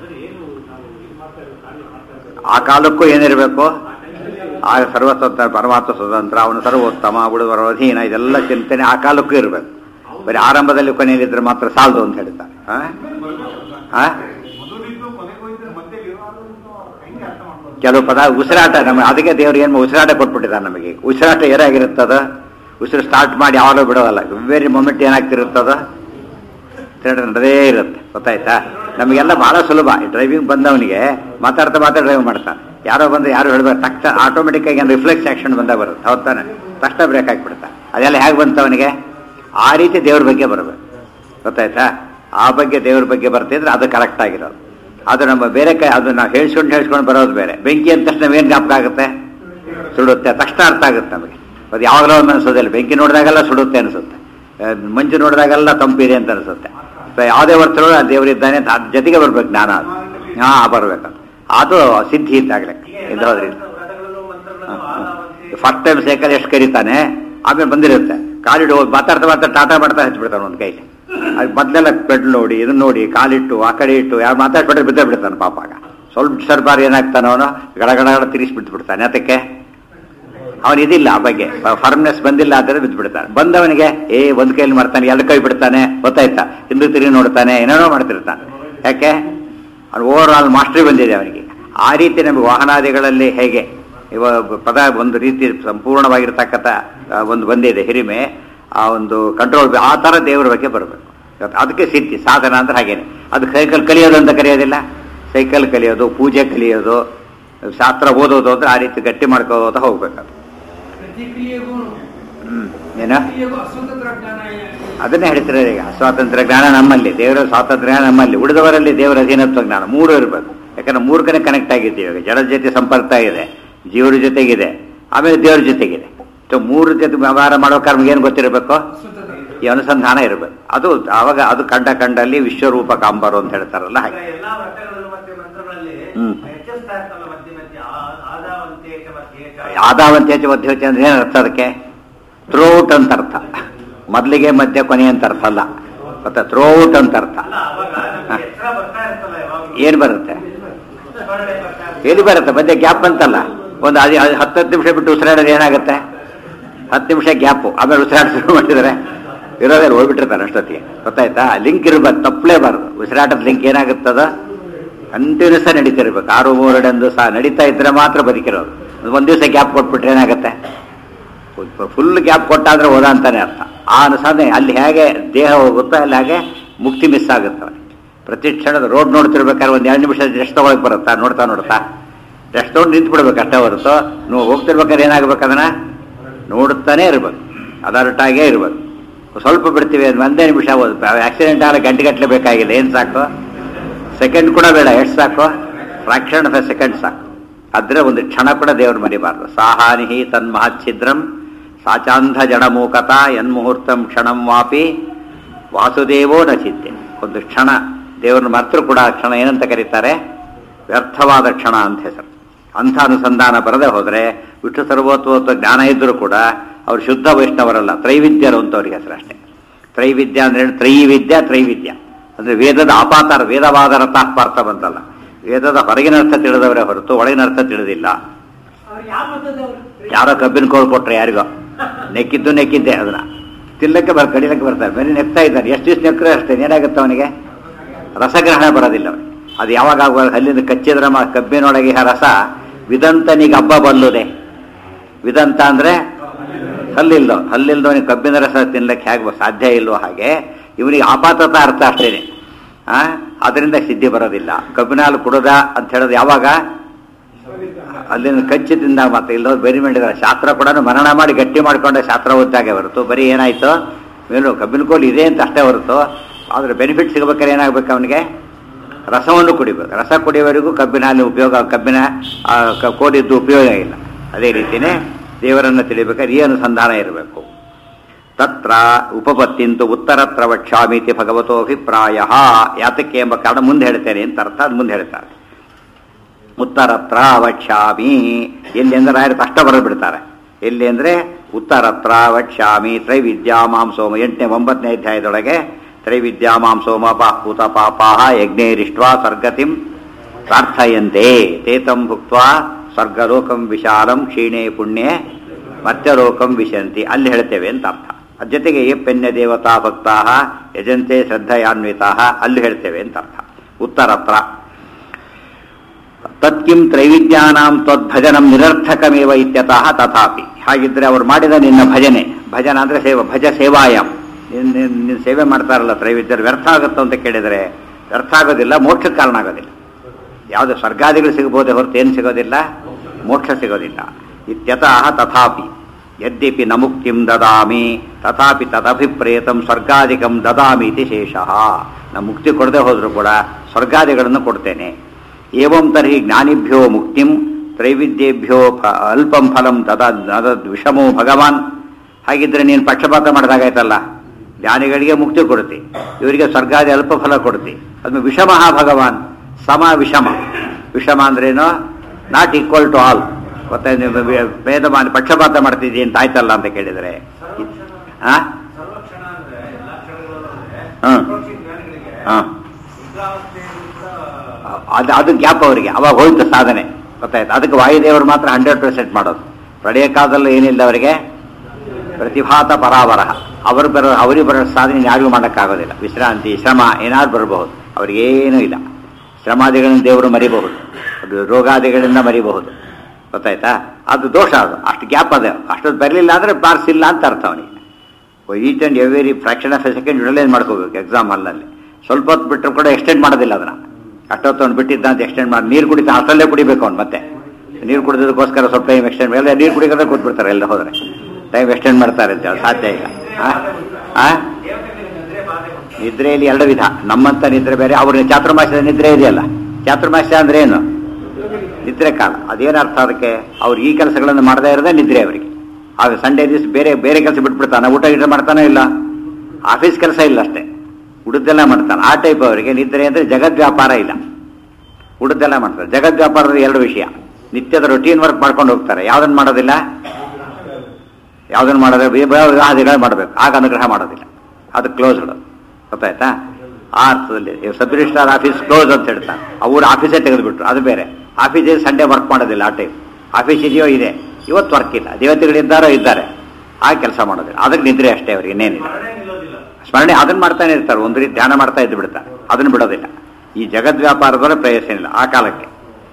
ಆ ಕಾಲಕ್ಕೂ ಏನಿರಬೇಕು ಆ ಸರ್ವಸ್ವತಂತ್ರ ಪರಮಾತ್ಮ ಸ್ವತಂತ್ರ ಅವನು ಸರ್ವೋತ್ತಮ ಉಳಿದವರ ಅಧೀನ ಇದೆಲ್ಲ ಚಿಂತನೆ ಆ ಕಾಲಕ್ಕೂ ಇರಬೇಕು ಬರೀ ಆರಂಭದಲ್ಲಿ ಕೊನೆಯಲ್ಲಿದ್ರೆ ಮಾತ್ರ ಸಾಲದು ಅಂತ ಹೇಳ್ತಾರೆ ಆ? ಆ? ಮೊದಲಿದ್ದು ಕೊನೆಗೆ ಹೋಯ್ತಾರೆ ಮತ್ತೆ ಇರೋದನ್ನು ಹೆಂಗೆ ಅರ್ಥ ಮಾಡ್ಬೋದು ಕೆಲವು ಪದ ಉಸಿರಾಟ ನಮಗೆ ಅದಕ್ಕೆ ದೇವರು ಏನು ಉಸಿರಾಟ ಕೊಟ್ಬಿಟ್ಟಿದ್ದಾರೆ ನಮಗೆ ಉಸಿರಾಟ ಏನಾಗಿರುತ್ತದ ಉಸಿರು ಸ್ಟಾರ್ಟ್ ಮಾಡಿ ಯಾವಾಗಲೂ ಬಿಡೋದಲ್ಲ ವೆರಿ ಮೊಮೆಂಟ್ ಏನಾಗ್ತಿರುತ್ತದ ತಿರುಗಾಟ ನಡೆದೇ ಇರುತ್ತೆ ಗೊತ್ತಾಯ್ತಾ ನಮಗೆಲ್ಲ ಬಹಳ ಸುಲಭ ಡ್ರೈವಿಂಗ್ ಬಂದವನಿಗೆ ಮಾತಾಡ್ತಾ ಮಾತಾಡಿ ಡ್ರೈವ್ ಮಾಡ್ತಾನೆ ಯಾರೋ ಬಂದು ಯಾರು ಹೇಳ್ಬೇಕು ತಕ್ಷಣ ಆಟೋಮೆಟಿಕ್ ಆಗಿ ರಿಫ್ಲೆಕ್ಸ್ ಆಕ್ಷನ್ ಬಂದಾಗ ಬರುತ್ತೆ ಹೌದ್ ತಾನೆ ತಕ್ಷಣ ಬ್ರೇಕ್ ಹಾಕ್ಬಿಡ್ತಾನೆ ಅದೆಲ್ಲ ಹೇಗೆ ಬಂತು ಅವನಿಗೆ ಆ ರೀತಿ ದೇವ್ರ ಬಗ್ಗೆ ಬರಬೇಕು ಗೊತ್ತಾಯ್ತಾ ಆ ಬಗ್ಗೆ ದೇವ್ರ ಬಗ್ಗೆ ಬರ್ತಿದ್ರೆ ಅದು ಕರೆಕ್ಟ್ ಆಗಿರೋದು ಅದು ನಮ್ಮ ಬೇರೆ ಕೈ ಅದು ನಾವು ಹೇಳ್ಸ್ಕೊಂಡು ಹೇಳ್ಸ್ಕೊಂಡು ಬರೋದು ಬೇರೆ ಬೆಂಕಿ ಅಂದ ತಕ್ಷಣ ಏನು ಜ್ಞಾಪಕ ಆಗುತ್ತೆ ಸುಡುತ್ತೆ ತಕ್ಷಣ ಅರ್ಥ ಆಗುತ್ತೆ ನಮಗೆ ಅದು ಯಾವಾಗಲೂ ಒಂದು ಅನಿಸೋದಿಲ್ಲ ಬೆಂಕಿ ನೋಡಿದಾಗೆಲ್ಲ ಸುಡುತ್ತೆ ಅನಿಸುತ್ತೆ ಆ, ಮಂಜು ನೋಡಿದಾಗೆಲ್ಲ ತಂಪಿದೆ ಅಂತ ಅನಿಸುತ್ತೆ ಸೊ ಯಾವುದೇ ವರ್ತನೆ ಆ ದೇವರಿದ್ದಾನೆ ಅಂತ ಅದ್ರ ಜೊತೆಗೆ ಬರ್ಬೇಕು ಜ್ಞಾನ ಅದು ಹಾಂ ಬರ್ಬೇಕು ಅದು ಸಿದ್ಧಿ ಇದ್ದಾಗಲೇ ಇದ್ರೋದ್ರಿಂದ ಕಥೆಗಳಲ್ಲೂ ಮಂತ್ರಗಳಲ್ಲೂ ಆಲಾವಂತೆ ಫಸ್ಟ್ ಟೈಮ್ ಸೈಕಲ್ ಎಷ್ಟು ಕರೀತಾನೆ ಆಮೇಲೆ ಬಂದಿರುತ್ತೆ ಕಾಲಿಟ್ಟು ಹೋಗಿ ಮಾತಾಡ್ತಾ ಮಾತಾಡ್ತಾ ಟಾಟಾ ಮಾಡ್ತಾ ಹಚ್ಬಿಡ್ತಾನೆ ಒಂದು ಕೈಲಿ ಅದು ಮೊದಲೆಲ್ಲ ಪೆಡ್ ನೋಡಿ ಇದನ್ನ ನೋಡಿ ಕಾಲಿಟ್ಟು ಆ ಕಡೆ ಇಟ್ಟು ಯಾರು ಮಾತಾಡ್ಬಿಟ್ರೆ ಬಿದ್ದೇ ಬಿಡ್ತಾನೆ ಪಾಪ ಆಗ ಸ್ವಲ್ಪ ಸ್ವಲ್ಪ ಏನಾಗ್ತಾನೆ ಅವನು ಗಡಗಡ ತಿರುಗಿಸ್ಬಿಟ್ಟು ಬಿಡ್ತಾನೆ ಅದಕ್ಕೆ ಅವನು ಇದಿಲ್ಲ ಆ ಬಗ್ಗೆ ಫರ್ಮ್ನೆಸ್ ಬಂದಿಲ್ಲ ಆದರೆ ಬಿದ್ದು ಬಿಡ್ತಾನೆ ಬಂದವನಿಗೆ ಏ ಒಂದು ಕೈಲಿ ಮಾಡ್ತಾನೆ ಎರಡು ಕೈ ಬಿಡ್ತಾನೆ ಗೊತ್ತಾಯ್ತಾ ಹಿಂದೂ ತಿರುಗಿ ನೋಡ್ತಾನೆ ಏನೇನೋ ಮಾಡ್ತಿರ್ತಾನೆ ಯಾಕೆ ಅವ್ನು ಓವರ್ ಆಲ್ ಮಾಸ್ಟ್ರಿ ಬಂದಿದೆ ಅವನಿಗೆ ಆ ರೀತಿ ನಮಗೆ ವಾಹನಾದಿಗಳಲ್ಲಿ ಹೇಗೆ ಇವ ಪದ ಒಂದು ರೀತಿ ಸಂಪೂರ್ಣವಾಗಿರ್ತಕ್ಕಂಥ ಆ, ಒಂದು ಬಂದಿದೆ ಹಿರಿಮೆ ಆ ಒಂದು ಕಂಟ್ರೋಲ್ ಆ ಥರ ದೇವರ ಬಗ್ಗೆ ಬರಬೇಕು ಅದಕ್ಕೆ ಸಿದ್ಧಿ ಸಾಧನ ಅಂದ್ರೆ ಹಾಗೇನೆ ಅದು ಸೈಕಲ್ ಕಲಿಯೋದು ಅಂತ ಕರೆಯೋದಿಲ್ಲ ಸೈಕಲ್ ಕಲಿಯೋದು ಪೂಜೆ ಕಲಿಯೋದು ಶಾಸ್ತ್ರ ಓದೋದು ಅಂದ್ರೆ ಆ ರೀತಿ ಗಟ್ಟಿ ಮಾಡ್ಕೋತ ಹೋಗ್ಬೇಕು ಪ್ರತಿಕ್ರಿಯೆಗೂ ಹ್ಮ್ ಏನ ಪ್ರತಿಕ್ರಿಯೆಗೂ ಅಸ್ವತಂತ್ರ ಜ್ಞಾನ ಇದೆ. ಅದನ್ನೇ ಹೇಳ್ತಿರೋದು ಈಗ ಸ್ವಾತಂತ್ರ್ಯ ಜ್ಞಾನ ನಮ್ಮಲ್ಲಿ ದೇವರ ಸ್ವಾತಂತ್ರ್ಯ ನಮ್ಮಲ್ಲಿ ಉಳಿದವರಲ್ಲಿ ದೇವರ ಅಧೀನತ್ವ ಜ್ಞಾನ ಮೂರು ಇರಬೇಕು ಯಾಕಂದ್ರೆ ಮೂರು ಕಡೆ ಕನೆಕ್ಟ್ ಆಗಿದ್ದೀವಿ ಈಗ ಜಡದ ಜೊತೆ ಸಂಪರ್ಕ ಇದೆ ಜೀವರ ಜೊತೆಗಿದೆ ಆಮೇಲೆ ದೇವರ ಜೊತೆಗಿದೆ ಸೊ ಮೂರು ಜೊತೆ ವ್ಯವಹಾರ ಮಾಡೋಕೆ ನಮ್ಗೆ ಏನು ಗೊತ್ತಿರಬೇಕು ಅಸ್ವತಂತ್ರ ಈ ಅನುಸಂಧಾನ ಇರಬೇಕು ಅದು ಆವಾಗ ಅದು ಕಂಡ ಕಂಡಲ್ಲಿ ವಿಶ್ವರೂಪ ಕಾಂಬರು ಅಂತ ಹೇಳ್ತಾರಲ್ಲ ಈಗ ಹಾಗೆ ಎಲ್ಲಾ ವ್ರತಗಳಲ್ಲೂ ಮತ್ತೆ ಮಂತ್ರಗಳಲ್ಲಿ ಹ್ಮ್. ಹೆಚ್ಚಿಸ್ತಾ ಇರ್ತಲ್ಲ ಮಧ್ಯೆ ಮಧ್ಯೆ ಆ- ಆದಾವಂತೆ ಚ ಮಧ್ಯೆ ಚ. ಆದಾವಂತ್ಯಚ ಮಧ್ಯವಚ ಅಂದ್ರೆ ಏನು ಅರ್ಥ ಅದಕ್ಕೆ ಥ್ರೋಟ್ ಅಂತ ಅರ್ಥ ಮೊದಲಿಗೆ ಮಧ್ಯ ಕೊನೆ ಅಂತ ಅರ್ಥ ಅಲ್ಲ ಗೊತ್ತಾ ಥ್ರೋಟ್ ಅಂತ ಅರ್ಥ ಅಲ್ಲ ಅವಾಗ ನಮ್ಗೆ ಎಚ್ಚರ ಬರ್ತಾ ಇರ್ತಲ್ಲ ಯಾವಾಗ್ಲೂ. ಏನು ಬರುತ್ತೆ ಸ್ಮರಣೆ ಬರ್ತಾ ಇರ್ತದೆ. ಎಲ್ಲಿ ಬರುತ್ತೆ ಮಧ್ಯೆ ಗ್ಯಾಪ್ ಅಂತಲ್ಲ ಒಂದು ಅದು ಅದು ಹತ್ತು ಹತ್ತು ನಿಮಿಷ ಬಿಟ್ಟು ಉಸಿರಾಡೋದು ಏನಾಗುತ್ತೆ ಹತ್ತು ನಿಮಿಷ ಗ್ಯಾಪು ಆಮೇಲೆ ಉಸಿರಾಡ ಶುರು ಮಾಡಿದರೆ ಇರೋದಲ್ಲಿ ಹೋಗ್ಬಿಟ್ಟಿರ್ತಾರೆ ಅಷ್ಟೊತ್ತಿಗೆ ಗೊತ್ತಾಯ್ತಾ ಲಿಂಕ್ ಇರ್ಬೇಕು ತಪ್ಪಲೇಬಾರ್ದು ಉಸಿರಾಟದ ಲಿಂಕ್ ಏನಾಗುತ್ತದ ಕಂಟಿನ್ಯೂಸ್ ನಡೀತಿರ್ಬೇಕು ಆರು ಮೂರಡೆಂದು ಸಹ ನಡೀತಾ ಇದ್ರೆ ಮಾತ್ರ ಬದುಕಿರೋದು ಒಂದು ದಿವಸ ಗ್ಯಾಪ್ ಕೊಟ್ಬಿಟ್ರೆ ಏನಾಗುತ್ತೆ ಫುಲ್ ಗ್ಯಾಪ್ ಕೊಟ್ಟಾದ್ರೆ ಹೋದ ಅಂತಾನೆ ಅರ್ಥ ಆ ಅನುಸಾರ ಅಲ್ಲಿ ಹೇಗೆ ದೇಹ ಹೋಗುತ್ತೋ ಅಲ್ಲಿ ಹಾಗೆ ಮುಕ್ತಿ ಮಿಸ್ ಆಗುತ್ತೆ ಅವನಿಗೆ ಪ್ರತಿ ಕ್ಷಣದ ರೋಡ್ ನೋಡ್ತಿರ್ಬೇಕಾದ್ರೆ ಒಂದು ಎರಡು ನಿಮಿಷ ರೆಸ್ಟ್ ತಗೊಳಕ್ ಬರುತ್ತಾ ನೋಡ್ತಾ ನೋಡ್ತಾ ರೆಸ್ಟ್ ತೊಗೊಂಡು ನಿಂತು ಬಿಡ್ಬೇಕು ಅಷ್ಟೇ ಹೊರತು ನೀವು ಹೋಗ್ತಿರ್ಬೇಕಾದ್ರೆ ಏನಾಗಬೇಕು ಅದನ್ನ ನೋಡುತ್ತಾನೆ ಇರ್ಬೇಕು ಅದರ್ಟಾಗೇ ಇರ್ಬೇಕು ಸ್ವಲ್ಪ ಬಿಡ್ತೀವಿ ಅದು ಒಂದೇ ನಿಮಿಷ ಆಕ್ಸಿಡೆಂಟ್ ಆಗಲಿ ಗಂಟೆ ಗಟ್ಟಲೆ ಬೇಕಾಗಿಲ್ಲ ಏನು ಸಾಕು ಸೆಕೆಂಡ್ ಕೂಡ ಬೇಡ ಎಷ್ಟು ಸಾಕು ಫ್ರಾಕ್ಷನ್ ಆಫ್ ಎ ಸೆಕೆಂಡ್ ಸಾಕು ಆದ್ರೆ ಒಂದು ಕ್ಷಣ ಕೂಡ ದೇವರು ಮರಿಬಾರ್ದು ಸಾಹಾನಿಹಿ ತನ್ಮಹಚ್ಛಿದ್ರಂ ಸಾಚಾಂಧ ಜಡಮೂಕತ ಯನ್ಮುಹೂರ್ತಂ ಕ್ಷಣಂ ವಾಪಿ ವಾಸುದೇವೋ ನ ಚಿತ್ತೆ ಒಂದು ಕ್ಷಣ ದೇವರನ್ನ ಮರ್ತರು ಕೂಡ ಆ ಕ್ಷಣ ಏನಂತ ಕರೀತಾರೆ ವ್ಯರ್ಥವಾದ ಕ್ಷಣ ಅಂತ ಹೆಸರು ಅಂಥ ಅನುಸಂಧಾನ ಬರದೆ ಹೋದರೆ ವಿಷ್ಣು ಸರ್ವೋತ್ವತ್ವ ಜ್ಞಾನ ಇದ್ದರೂ ಕೂಡ ಅವರು ಶುದ್ಧ ವೈಷ್ಣವರಲ್ಲ ತ್ರೈವಿದ್ಯರು ಅಂತ ಅವ್ರಿಗೆ ಹೆಸರು ಅಷ್ಟೇ ತ್ರೈವಿದ್ಯ ಅಂದ್ರೆ ಏನು? ತ್ರೈವಿದ್ಯ ತ್ರೈವಿದ್ಯ ಅಂದ್ರೆ ವೇದದ ಆಪಾತಾರ ವೇದವಾದ ರಥಾಪಾರ್ಥ ಬಂತಲ್ಲ ವೇದದ ಹೊರಗಿನ ಅರ್ಥ ತಿಳಿದವರೇ ಹೊರತು ಒಳಗಿನ ಅರ್ಥ ತಿಳಿದಿಲ್ಲ ಅವ್ರು ಯಾವ ಮತದವರು ಯಾರೋ ಕಬ್ಬಿನ ಕೋಲ್ ಕೊಟ್ರೆ ಯಾರಿಗೋ ನೆಕ್ಕಿದ್ದು ನೆಕ್ಕಿದ್ದೆ ಅದನ್ನ ತಿನ್ನಕ್ಕೆ ಬರ್ ಕಡಿಲಕ್ಕೆ ಬರ್ತಾರೆ ಬರೀ ನೆಕ್ತಾ ಇದ್ದಾನೆ ಎಷ್ಟು ದಿವಸ ನೆಕ್ಕರೆ ಅಷ್ಟೇ ಏನಾಗುತ್ತೆ ಅವನಿಗೆ ರಸಗ್ರಹಣ ಬರೋದಿಲ್ಲ ಅವನಿಗೆ ಅದು ಯಾವಾಗ ಆಗುವಾಗ ಅಲ್ಲಿಂದ ಕಚ್ಚಿದ್ರೆ ಮ ಕಬ್ಬಿನೊಳಗೆ ಆ ರಸ ವಿದಂತನಿಗೆ ಹಬ್ಬ ಬಲ್ಲುದೆ ವಿದಂತ ಅಂದ್ರೆ ಹಲ್ಲಿಲ್ದೋ ಹಲ್ಲಿಲ್ದವನಿಗೆ ಕಬ್ಬಿನ ರಸ ತಿನ್ಲಿಕ್ಕೆ ಹೇಗೆ ಸಾಧ್ಯ ಇಲ್ವೋ ಹಾಗೆ ಇವನಿಗೆ ಆಪಾತತ ಅರ್ಥ ಅಷ್ಟೇನೆ ಆ ಅದರಿಂದ ಸಿದ್ಧಿ ಬರೋದಿಲ್ಲ ಕಬ್ಬಿನ ಹಾಲು ಕುಡದ ಅಂತ ಹೇಳೋದು ಯಾವಾಗ ಅಲ್ಲಿಂದ ಕಚ್ಚಿ ತಿಂದಾಗ ಮತ್ತೆ ಇಲ್ಲೋ ಬರಿ ಮಾಡಿದಾರೆ ಶಾಸ್ತ್ರ ಕೂಡ ಮರಣ ಮಾಡಿ ಗಟ್ಟಿ ಮಾಡ್ಕೊಂಡೆ ಶಾಸ್ತ್ರ ಓದ್ದಾಗೆ ಹೊರತು ಬರೀ ಏನಾಯ್ತು ಏನು ಕಬ್ಬಿನ ಕೋಲ್ ಇದೆ ಅಂತ ಅಷ್ಟೇ ಹೊರತು ಆದರೆ ಬೆನಿಫಿಟ್ ಸಿಗಬೇಕಾದ್ರೆ ಏನಾಗಬೇಕು ಅವನಿಗೆ ರಸವನ್ನು ಕುಡಿಬೇಕು ರಸ ಕುಡಿಯೋವರೆಗೂ ಕಬ್ಬಿನ ಹಾಲಿನ ಉಪಯೋಗ ಕಬ್ಬಿನ ಆ, ಕ- ಕೋಡಿದ್ದು ಉಪಯೋಗ ಇಲ್ಲ ಅದೇ ರೀತಿಯೇ ದೇವರನ್ನು ತಿಳಿಬೇಕಾದ್ರೆ ಈ ಅನುಸಂಧಾನ ಇರಬೇಕು ತತ್ರ ಉಪಪತ್ತಿಂತು ಉತ್ತರತ್ರ ವಕ್ಷ್ಯಾಮೀತಿ ಭಗವತೋಭಿಪ್ರಾಯ ಯಾತಕ್ಕೆ ಎಂಬ ಕಾರಣ ಮುಂದೆ ಹೇಳ್ತೇನೆ ಅಂತ ಅರ್ಥ ಅದು ಮುಂದೆ ಹೇಳ್ತಾರೆ ಉತ್ತರತ್ರ ವಕ್ಷ್ಯಾಮಿ ಎಲ್ಲಿ ಅಂದ್ರೆ ರಾಯರು ಕಷ್ಟ ಬರೆದು ಬಿಡ್ತಾರೆ ಎಲ್ಲಿ ಅಂದ್ರೆ ಉತ್ತರತ್ರ ವಕ್ಷ್ಯಾಮಿ ತ್ರೈವಿದ್ಯಾ ಮಾಂ ಸೋಮ ಎಂಟನೇ ಒಂಬತ್ತನೇ ಅಧ್ಯಾಯದೊಳಗೆ ತ್ರೈವಿದ್ಯಾ ಮಾಂ ಸೋಮ ಪಾಪೂತ ಪಾಪಾಹ ಯಜ್ಞೇರಿಷ್ಟ್ವಾ ಸ್ವರ್ಗತಿಂ ಪ್ರಾರ್ಥಯಂತೆ ತೇತಂ ಭುಕ್ತ್ವಾ ಸ್ವರ್ಗಲೋಕಂ ವಿಶಾಲಂ ಕ್ಷೀಣೆ ಪುಣ್ಯೆ ಮತ್ಯಲೋಕಂ ವಿಶಂತಿ ಅಲ್ಲಿ ಹೇಳ್ತೇವೆ ಅಂತ ಅರ್ಥ ಅದ್ ಜೊತೆಗೆ ಏಪೆನ್ಯ ದೇವತಾ ಭಕ್ತಾ ಯಜಂತೆ ಶ್ರದ್ಧಯಾನ್ವಿತಾ ಅಲ್ಲಿ ಹೇಳ್ತೇವೆ ಅಂತ ಅರ್ಥ ಉತ್ತರತ್ರ ತತ್ಕಿಂ ತ್ರೈವಿದ್ಯಾನಾಂ ತ್ವದ್ಭಜನಂ ನಿರರ್ಥಕಮೇವ ಇತ್ಯತಃ ತಥಾಪಿ ಹಾಗಿದ್ರೆ ಅವರು ಮಾಡಿದ ನಿನ್ನ ಭಜನೆ ಭಜನ ಅಂದ್ರೆ ಸೇವಾ ಭಜ ಸೇವಾಯಂ ನಿನ್- ನಿನ್- ನಿನ್ ಸೇವೆ ಮಾಡ್ತಾರಲ್ಲ ತ್ರೈವಿದ್ಯರು ವ್ಯರ್ಥ ಆಗುತ್ತೋ ಅಂತ ಕೇಳಿದರೆ ವ್ಯರ್ಥ ಆಗೋದಿಲ್ಲ ಮೋಕ್ಷಕ್ಕೆ ಕಾರಣ ಆಗೋದಿಲ್ಲ ಯಾವುದು ಸ್ವರ್ಗಾದಿಗಳು ಸಿಗಬಹುದೇ ಹೊರತು ಏನು ಸಿಗೋದಿಲ್ಲ ಮೋಕ್ಷ ಸಿಗೋದಿಲ್ಲ ಇತ್ಯತಃ ತಥಾಪಿ ಯದ್ಯಪಿ ನ ಮುಕ್ತಿಂ ದದಾಮಿ ತಥಾಪಿ ತದಭಿಪ್ರೇತಂ ಸ್ವರ್ಗಾದಿಕಂ ದದಾಮಿ ಇತಿ ಶೇಷಃ ನಾ ಮುಕ್ತಿ ಕೊಡದೆ ಹೋದರೂ ಕೂಡ ಸ್ವರ್ಗಾದಿಗಳನ್ನು ಕೊಡ್ತೇನೆ ಏವಂ ತರ್ಹಿ ಜ್ಞಾನಿಭ್ಯೋ ಮುಕ್ತಿಂ ತ್ರೈವಿದ್ಯೇಭ್ಯೋ ಫ ಅಲ್ಪಂ ಫಲಂ ತದ ತದದ್ ವಿಷಮೋ ಭಗವಾನ್ ಹಾಗಿದ್ರೆ ನೀನು ಪಕ್ಷಪಾತ ಮಾಡಿದಾಗಾಯ್ತಲ್ಲ ಜ್ಞಾನಿಗಳಿಗೆ ಮುಕ್ತಿ ಕೊಡ್ತಿ ಇವರಿಗೆ ಸ್ವರ್ಗಾದಿ ಅಲ್ಪ ಫಲ ಕೊಡ್ತಿ ಅದು ವಿಷಮಃ ಭಗವಾನ್ ಸಮ ವಿಷಮ ವಿಷಮ ಅಂದ್ರೇನು ನಾಟ್ ಈಕ್ವಲ್ ಟು ಆಲ್ ಗೊತ್ತಾಯ್ತು ಭೇದ ಮಾಡಿ ಪಕ್ಷಪಾತ ಮಾಡ್ತಿದ್ದೀನಿ ಅಂತ ಆಯ್ತಲ್ಲ ಅಂತ ಕೇಳಿದರೆ ಆ ಸರ್ವಕ್ಷಣ ಅಂದ್ರೆ ಎಲ್ಲಾ ಕ್ಷಣಗಳಲ್ಲೂ ಹ್ಮ್. ಅಪ್ರೋಚಿಂಗ್ ಜ್ಞಾನಿಗಳಿಗೆ ಹಾ. ನಿದ್ರಾವಸ್ಥೆಯಲ್ಲೂ ಕೂಡ ಅದು ಅದು ಗ್ಯಾಪ್ ಅವರಿಗೆ ಅವಾಗ ಹೋಯ್ತು ಸಾಧನೆ ಗೊತ್ತಾಯ್ತು ಅದಕ್ಕೆ ವಾಯುದೇವರು ಮಾತ್ರ ಹಂಡ್ರೆಡ್ ಪರ್ಸೆಂಟ್ ಮಾಡೋದು ಪ್ರಳಯ ಕಾಲದಲ್ಲೂ ಏನಿಲ್ಲ ಅವರಿಗೆ ಪ್ರತಿಭಾತ ಪರಾವರಹ ಅವರು ಬರೋ ಅವರಿಗೆ ಬರೋ ಸಾಧನೆ ಯಾರಿಗೂ ಮಾಡೋಕ್ಕಾಗೋದಿಲ್ಲ ವಿಶ್ರಾಂತಿ ಶ್ರಮ ಏನಾದ್ರು ಬರಬಹುದು ಅವ್ರಿಗೇನೂ ಇಲ್ಲ ಶ್ರಮಾದಿಗಳನ್ನು ದೇವರು ಮರಿಬಹುದು ಅದು ರೋಗಾದಿಗಳಿಂದ ಮರಿಬಹುದು ಗೊತ್ತಾಯ್ತಾ ಅದು ದೋಷ ಅದು ಅಷ್ಟು ಗ್ಯಾಪ್ ಅದೇ ಅಷ್ಟೊತ್ತು ಬರಲಿಲ್ಲ ಅಂದರೆ ಮಾರ್ಕ್ಸ್ ಇಲ್ಲ ಅಂತ ಅರ್ಥ ಅವನಿಗೆ each and every fraction of a second utilise ಮಾಡ್ಕೋಬೇಕು ಎಕ್ಸಾಮ್ ಹಾಲ್ನಲ್ಲಿ ಸ್ವಲ್ಪ ಹೊತ್ತು ಬಿಟ್ಟರು ಕೂಡ ಎಕ್ಸ್ಟೆಂಡ್ ಮಾಡೋದಿಲ್ಲ ಅದನ್ನ ಅಷ್ಟೊತ್ತು ಅವ್ನು ಬಿಟ್ಟಿದ್ದ ಅಂತ ಎಕ್ಸ್ಟೆಂಡ್ ಮಾಡಿ ನೀರು ಕುಡಿತಾ ಅಷ್ಟಲ್ಲೇ ಕುಡಿಬೇಕು ಅವ್ನು ಮತ್ತೆ ನೀರು ಕುಡಿದೋದಕ್ಕೋಸ್ಕರ ಸ್ವಲ್ಪ ಟೈಮ್ ಎಕ್ಸ್ಟೆಂಡ್ ಎಲ್ಲ ನೀರು ಕುಡಿದ್ರೆ ಕೂತ್ಬಿಡ್ತಾರೆ ಎಲ್ಲ ಹೋದ್ರೆ ಟೈಮ್ ಎಕ್ಸ್ಟೆಂಡ್ ಮಾಡ್ತಾರೆ ಅಂತ ಹೇಳಿ ಸಾಧ್ಯ ಇಲ್ಲ ಆ? ಆ? ದೇವತೆಗಳಿಗೆ ನಿದ್ರೆ ಬಾಧೆ ಉಂಟು ನಿದ್ರೆಯಲ್ಲಿ ಎರಡು ವಿಧ ನಮ್ಮಂತ ನಿದ್ರೆ ಬೇರೆ ಅವ್ರ ಚಾತುರ್ಮಾಸ್ಯದ ನಿದ್ರೆ ಇದೆಯಲ್ಲ ಚಾತುರ್ಮಾಸ್ಯ ಅಂದ್ರೆ ಏನು ನಿದ್ರೆ ಕಾಲ ಅದೇನು ಅರ್ಥ ಅದಕ್ಕೆ ಅವ್ರು ಈ ಕೆಲಸಗಳನ್ನು ಮಾಡದೇ ಇರೋದೇ ನಿದ್ರೆ ಅವರಿಗೆ ಆಗ ಸಂಡೇ ದಿವಸ ಬೇರೆ ಬೇರೆ ಕೆಲಸ ಬಿಟ್ಬಿಡ್ತಾನೆ ಊಟ ಗೀಟ ಮಾಡ್ತಾನೆ ಇಲ್ಲ ಆಫೀಸ್ ಕೆಲಸ ಇಲ್ಲ ಅಷ್ಟೇ ಉಳಿದೆಲ್ಲ ಮಾಡ್ತಾನೆ ಆ ಟೈಪ್ ಅವರಿಗೆ ನಿದ್ರೆ ಅಂದ್ರೆ ಜಗದ್ ವ್ಯಾಪಾರ ಇಲ್ಲ ಉಳಿದೆಲ್ಲ ಮಾಡ್ತಾರೆ ಜಗದ್ ವ್ಯಾಪಾರದ ಎರಡು ವಿಷಯ ನಿತ್ಯದ ರೊಟೀನ್ ವರ್ಕ್ ಮಾಡ್ಕೊಂಡು ಹೋಗ್ತಾರೆ ಯಾವ್ದನ್ನ ಮಾಡೋದಿಲ್ಲ ಯಾವ್ದನ್ನ ಮಾಡೋದ್ರೆ ವಿವಾಹಾದಿಗಳು ಮಾಡಬೇಕು ಆಗ ಅನುಗ್ರಹ ಮಾಡೋದಿಲ್ಲ ಅದು ಕ್ಲೋಸ್ಡ್ ಗೊತ್ತಾಯ್ತಾ ಆ ಅರ್ಥದಲ್ಲಿ ಸಬ್ ರಿಜಿಸ್ಟ್ರಾರ್ ಆಫೀಸ್ ಕ್ಲೋಸ್ ಅಂತ ಹೇಳ್ತಾನೆ ಅವ್ರ ಆಫೀಸೇ ತೆಗೆದುಬಿಟ್ರು ಅದು ಬೇರೆ ಆಫೀಸ್ ಸಂಡೇ ವರ್ಕ್ ಮಾಡೋದಿಲ್ಲ ಆ ಟೈಮ್ ಆಫೀಸ್ ಇದೆಯೋ ಇದೆ ಇವತ್ತು ವರ್ಕ್ ಇಲ್ಲ ದೇವತೆಗಳಿದ್ದಾರೋ ಇದ್ದಾರೆ ಆ ಕೆಲಸ ಮಾಡೋದಿಲ್ಲ ಅದಕ್ಕೆ ನಿದ್ರೆ ಅಷ್ಟೇ ಅವ್ರಿಗೆ ಇನ್ನೇನಿಲ್ಲ ಸ್ಮರಣೆ ನಿಲ್ಲೋದಿಲ್ಲ ಸ್ಮರಣೆ ಅದನ್ನ ಮಾಡ್ತಾನೆ ಇರ್ತಾರೆ ಒಂದು ರೀತಿ ಧ್ಯಾನ ಮಾಡ್ತಾ ಇದ್ದು ಬಿಡ್ತಾರೆ ಅದನ್ನ ಬಿಡೋದಿಲ್ಲ ಈ ಜಗದ್ ವ್ಯಾಪಾರದವರೆ ಪ್ರಯತ್ನ ಇಲ್ಲ ಆ ಕಾಲಕ್ಕೆ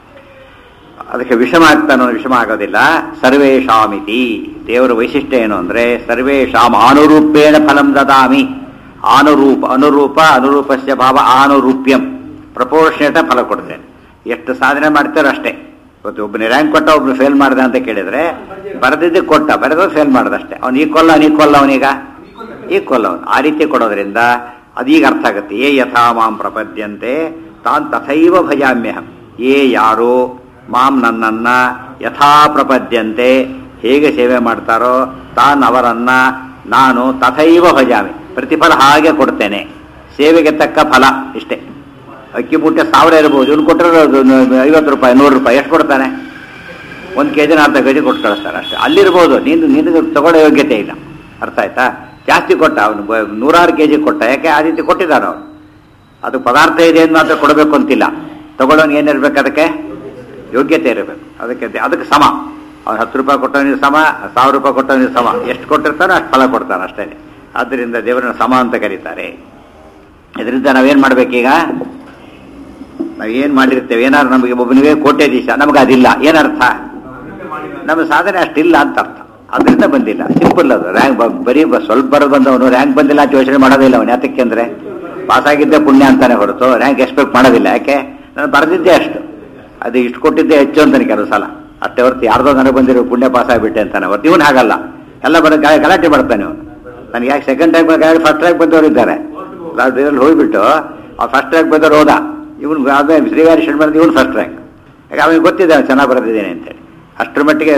ಅದಕ್ಕೆ ವಿಷಮ ಆಗ್ತಾನೋ ವಿಷಮ ಆಗೋದಿಲ್ಲ ಸರ್ವೇಶಾಮಿತಿ ದೇವರ ವೈಶಿಷ್ಟ್ಯ ಏನು ಅಂದ್ರೆ ಸರ್ವೇಶಾಮ್ ಆನುರೂಪೇಣ ಫಲಂ ದದಾಮಿ ಆನುರೂಪ ಅನುರೂಪ ಅನುರೂಪಸ್ಯ ಭಾವ ಆನುರೂಪ್ಯಂ ಪ್ರಪೋರ್ಷನೇಟ ಫಲ ಕೊಡ್ತೇನೆ ಎಷ್ಟು ಸಾಧನೆ ಮಾಡ್ತಾರೋ ಅಷ್ಟೇ ಇವತ್ತು ಒಬ್ಬನ ರ್ಯಾಂಕ್ ಕೊಟ್ಟ ಒಬ್ನು ಫೇಲ್ ಮಾಡ್ದ ಅಂತ ಕೇಳಿದ್ರೆ ಬರೆದಿದ್ದೆ ಕೊಟ್ಟ ಬರೆದ ಫೇಲ್ ಮಾಡ್ದಷ್ಟೇ ಅವ್ನು ಈಕ್ವಲ್ಲ ನೀಕ್ವಲ್ಲ ಅವನೀಗ ಈಕ್ವಲ್ ಅವನು ಆ ರೀತಿ ಕೊಡೋದ್ರಿಂದ ಅದೀಗ ಅರ್ಥ ಆಗುತ್ತೆ ಏ ಯಥಾ ಮಾಂ ಪ್ರಪದ್ಯಂತೆ ತಾನ್ ತಥೈವ ಭಜಾಮ್ಯಹಂ ಏ ಯಾರೋ ಮಾಂ ನನ್ನನ್ನ ಯಥಾ ಪ್ರಪದ್ಯಂತೆ ಹೇಗೆ ಸೇವೆ ಮಾಡ್ತಾರೋ ತಾನ್ ಅವರನ್ನ ನಾನು ತಥೈವ ಭಜಾಮಿ ಪ್ರತಿಫಲ ಹಾಗೆ ಕೊಡ್ತೇನೆ ಸೇವೆಗೆ ತಕ್ಕ ಫಲ ಇಷ್ಟೇ ಅಕ್ಕಿ ಮೂಟೆ ಸಾವಿರ ಇರ್ಬೋದು ಇವನು ಕೊಟ್ಟರೆ ಐವತ್ತು ರೂಪಾಯಿ ನೂರು ರೂಪಾಯಿ ಎಷ್ಟು ಕೊಡ್ತಾನೆ ಒಂದು ಕೆ ಜಿನ ಅರ್ಧ ಕೆ ಜಿ ಕೊಟ್ಟು ಕಳಿಸ್ತಾರೆ ಅಷ್ಟೇ ಅಲ್ಲಿರ್ಬೋದು ನೀನು ನಿನಗೆ ತಗೊಳ್ಳೋ ಯೋಗ್ಯತೆ ಇಲ್ಲ ಅರ್ಥ ಆಯ್ತಾ ಜಾಸ್ತಿ ಕೊಟ್ಟ ಅವನು ನೂರಾರು ಕೆ ಜಿ ಕೊಟ್ಟ ಯಾಕೆ ಆ ರೀತಿ ಕೊಟ್ಟಿದ್ದಾನೆ ಅವನು ಅದು ಪದಾರ್ಥ ಇದೆ ಅಂತ ಮಾತ್ರ ಕೊಡಬೇಕು ಅಂತಿಲ್ಲ ತಗೊಳ್ಳೋನು ಏನಿರ್ಬೇಕು ಅದಕ್ಕೆ ಯೋಗ್ಯತೆ ಇರಬೇಕು ಅದಕ್ಕೆ ದೆ- ಅದಕ್ಕೆ ಸಮ ಅವ್ನು ಹತ್ತು ರೂಪಾಯಿ ಕೊಟ್ಟವನಿಗೆ ಸಮ ಸಾವಿರ ರೂಪಾಯಿ ಕೊಟ್ಟವನಿಗೆ ಸಮ ಎಷ್ಟು ಕೊಟ್ಟಿರ್ತಾನೋ ಅಷ್ಟು ಫಲ ಕೊಡ್ತಾನೆ ಅಷ್ಟೇ ಆದ್ದರಿಂದ ದೇವರನ್ನ ಸಮ ಅಂತ ಕರೀತಾರೆ ಇದರಿಂದ ನಾವೇನು ಮಾಡ್ಬೇಕೀಗ ನಾವೇನು ಮಾಡಿರ್ತೇವೆ ಏನಾದ್ರು ನಮಗೆ ಒಬ್ಬನಿಗೆ ಕೋಟ್ಯಾಧೀಶ ನಮಗೆ ಅದಿಲ್ಲ ಏನರ್ಥ ನಮ್ಮ ಸಾಧನೆ ಅಷ್ಟಿಲ್ಲ ಅಂತ ಅರ್ಥ ಅದರಿಂದ ಬಂದಿಲ್ಲ ಸಿಂಪಲ್ ಅದು ರ್ಯಾಂಕ್ ಬರೀ ಬ- ಸ್ವಲ್ಪ ಬರೋದು ಬಂದವನು ರ್ಯಾಂಕ್ ಬಂದಿಲ್ಲ ಅಂತ ಯೋಚನೆ ಮಾಡೋದಿಲ್ಲ ಅವನು ಯಾತಕ್ಕೆ ಅಂದ್ರೆ ಪಾಸಾಗಿದ್ದೆ ಪುಣ್ಯ ಅಂತಾನೆ ಹೊರತು ರ್ಯಾಂಕ್ ಎಕ್ಸ್ಪೆಕ್ಟ್ ಮಾಡೋದಿಲ್ಲ ಯಾಕೆ ನಾನು ಬರೆದಿದ್ದೆ ಅಷ್ಟು ಅದು ಇಷ್ಟು ಕೊಟ್ಟಿದ್ದೆ ಹೆಚ್ಚು ಅಂತಾನೆ ಕೆಲವು ಸಲ ಅಷ್ಟೇ ಹೊರತು ಯಾರ್ದೋ ನನಗೆ ಬಂದಿರೋ ಪುಣ್ಯ ಪಾಸ್ ಆಗಿಬಿಟ್ಟೆ ಅಂತಾನೆ ಹೊರತು ಇವನು ಹಾಗಲ್ಲ ಎಲ್ಲ ಬರೋ ಗ- ಗಲಾಟೆ ಮಾಡ್ತಾನೆ ಇವನು ನನಗೆ ಯಾಕೆ ಸೆಕೆಂಡ್ ಟೈಮ್ ಗಾಡಿ ಫಸ್ಟ್ ಟೈಮ್ ಬಂದವರು ಇದ್ದಾರೆ ಇದರಲ್ಲಿ ಹೋಗ್ಬಿಟ್ಟು ಆ ಫಸ್ಟ್ ರ್ಯಾಂಕ್ ಬಂದವ್ರು ಹೋದ ಇವನು ಆದ್ಮೇಲೆ ಶ್ರೀಗಾರಿ ಶರ್ಮ ಇವನು ಫಸ್ಟ್ ರ್ಯಾಂಕ್ ಯಾಕೆ ಅವನಿಗೆ ಗೊತ್ತಿದೆ ಅವ್ನು ಚೆನ್ನಾಗಿ ಬರೆದಿದ್ದೇನೆ ಅಂತೇಳಿ ಅಷ್ಟರ ಮಟ್ಟಿಗೆ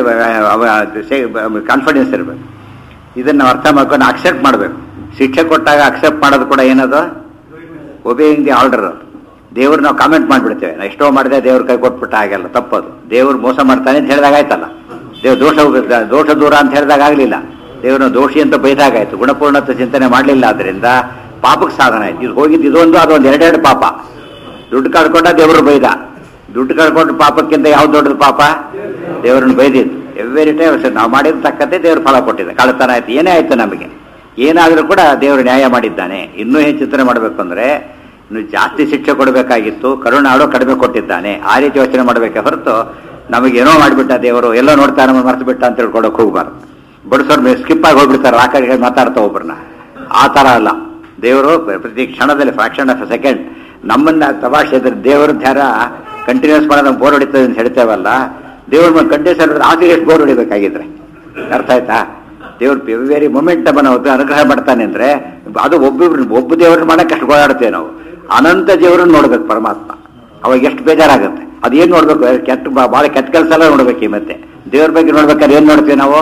ಕಾನ್ಫಿಡೆನ್ಸ್ ಇರಬೇಕು ಇದನ್ನು ನಾವು ಅರ್ಥ ಮಾಡ್ಕೊಂಡು ಅಕ್ಸೆಪ್ಟ್ ಮಾಡಬೇಕು ಶಿಕ್ಷೆ ಕೊಟ್ಟಾಗ ಅಕ್ಸೆಪ್ಟ್ ಮಾಡೋದು ಕೂಡ ಏನದು ಒಬೇಯಿಂಗ್ ದಿ ಆರ್ಡರ್ ಅದು ದೇವ್ರು ನಾವು ಕಾಮೆಂಟ್ ಮಾಡಿಬಿಡ್ತೇವೆ ನಾ ಎಷ್ಟೋ ಮಾಡಿದೆ ದೇವ್ರ ಕೈ ಕೊಟ್ಬಿಟ್ಟ ಹಾಗೆಲ್ಲ ತಪ್ಪದು ದೇವ್ರು ಮೋಸ ಮಾಡ್ತಾನೆ ಅಂತ ಹೇಳಿದಾಗ ಆಯ್ತಲ್ಲ ದೇವ್ರ ದೋಷ ದೋಷ ದೂರ ಅಂತ ಹೇಳಿದಾಗ ಆಗಲಿಲ್ಲ ದೇವ್ರನ್ನ ದೋಷಿ ಅಂತ ಬೈದಾಗಾಯ್ತು ಗುಣಪೂರ್ಣತೆ ಚಿಂತನೆ ಮಾಡಲಿಲ್ಲ ಆದ್ರಿಂದ ಪಾಪಕ್ಕೆ ಸಾಧನ ಆಯ್ತು ಇದು ಹೋಗಿದ್ದು ಇದೊಂದು ಅದೊಂದು ಎರಡೆರಡು ಪಾಪ ದುಡ್ಡು ಕಳ್ಕೊಂಡ ದೇವರು ಬೈದ ದುಡ್ಡು ಕಳ್ಕೊಂಡು ಪಾಪಕ್ಕಿಂತ ಯಾವ್ದು ದೊಡ್ಡದು ಪಾಪ ದೇವರನ್ನು ಬೈದಿದ್ದು ಎವ್ರಿ ಟೈಮ್ ನಾವು ಮಾಡಿದ ತಕ್ಕಂತೆ ದೇವ್ರು ಫಲ ಕೊಟ್ಟಿದ್ದ ಕಳ್ತನ ಆಯ್ತು ಏನೇ ಆಯ್ತು ನಮಗೆ ಏನಾದರೂ ಕೂಡ ದೇವರು ನ್ಯಾಯ ಮಾಡಿದ್ದಾನೆ ಇನ್ನೂ ಹೆಚ್ಚು ಚಿಂತನೆ ಮಾಡಬೇಕು ಅಂದ್ರೆ ಇನ್ನು ಜಾಸ್ತಿ ಶಿಕ್ಷೆ ಕೊಡಬೇಕಾಗಿತ್ತು ಕರುಣಾಡು ಕಡಿಮೆ ಕೊಟ್ಟಿದ್ದಾನೆ ಆ ರೀತಿ ಯೋಚನೆ ಮಾಡಬೇಕೆ ಹೊರತು ನಮಗೇನೋ ಮಾಡಿಬಿಟ್ಟ ದೇವರು ಎಲ್ಲೋ ನೋಡ್ತಾ ನಮಗೆ ಮರ್ತು ಬಿಟ್ಟ ಅಂತ ತಿಳ್ಕೊಳಕ್ ಹೋಗ್ಬಾರ್ದು ಬಡಿಸೋರ್ ಸ್ಕಿಪ್ ಆಗಿ ಹೋಗ್ಬಿಡ್ತಾರೆ ಆ ಕಡೆಗೆ ಮಾತಾಡ್ತಾ ಒಬ್ಬರನ್ನ ಆ ಥರ ಅಲ್ಲ ದೇವರು ಪ್ರತಿ ಕ್ಷಣದಲ್ಲಿ ಫ್ರಾಕ್ಷನ್ ಆಫ್ ಸೆಕೆಂಡ್ ನಮ್ಮನ್ನ ತಮಾಷೆ ಇದ್ರೆ ದೇವರ ಧ್ಯಾನ ಕಂಟಿನ್ಯೂಸ್ ಮಾಡೋದು ನಮ್ಗೆ ಬೋರ್ ಹೊಡಿತದೆ ಅಂತ ಹೇಳ್ತೇವಲ್ಲ ದೇವ್ರ ಮೇಲೆ ಕಂಟಿನ್ಯೂಸ್ ಹಿಡಿದ್ರೆ ಆಗ ಎಷ್ಟು ಬೋರ್ ಹೊಡಿಬೇಕಾಗಿದ್ರೆ ಅರ್ಥ ಆಯ್ತಾ ದೇವ್ರ ವೆರಿ ಮೊಮೆಂಟ್ ನಮ್ಮನ್ನು ಅನುಗ್ರಹ ಮಾಡ್ತಾನೆ ಅಂದ್ರೆ ಅದು ಒಬ್ಬೊಬ್ರು ಒಬ್ಬ ದೇವ್ರನ್ನ ಮಾಡಕ್ಕೆ ಅಷ್ಟು ಓಡಾಡ್ತೇವೆ ನಾವು ಅನಂತ ದೇವರನ್ನ ನೋಡ್ಬೇಕು ಪರಮಾತ್ಮ ಅವಾಗ ಎಷ್ಟು ಬೇಜಾರಾಗುತ್ತೆ ಅದೇನು ನೋಡ್ಬೇಕು ಕೆಟ್ಟ ಭಾಳ ಕೆಟ್ಟ ಕೆಲಸ ಎಲ್ಲ ನೋಡ್ಬೇಕು ಈ ಮತ್ತೆ ದೇವ್ರ ಬಗ್ಗೆ ನೋಡ್ಬೇಕಾದ್ರೆ ಏನು ನೋಡ್ತೀವಿ ನಾವು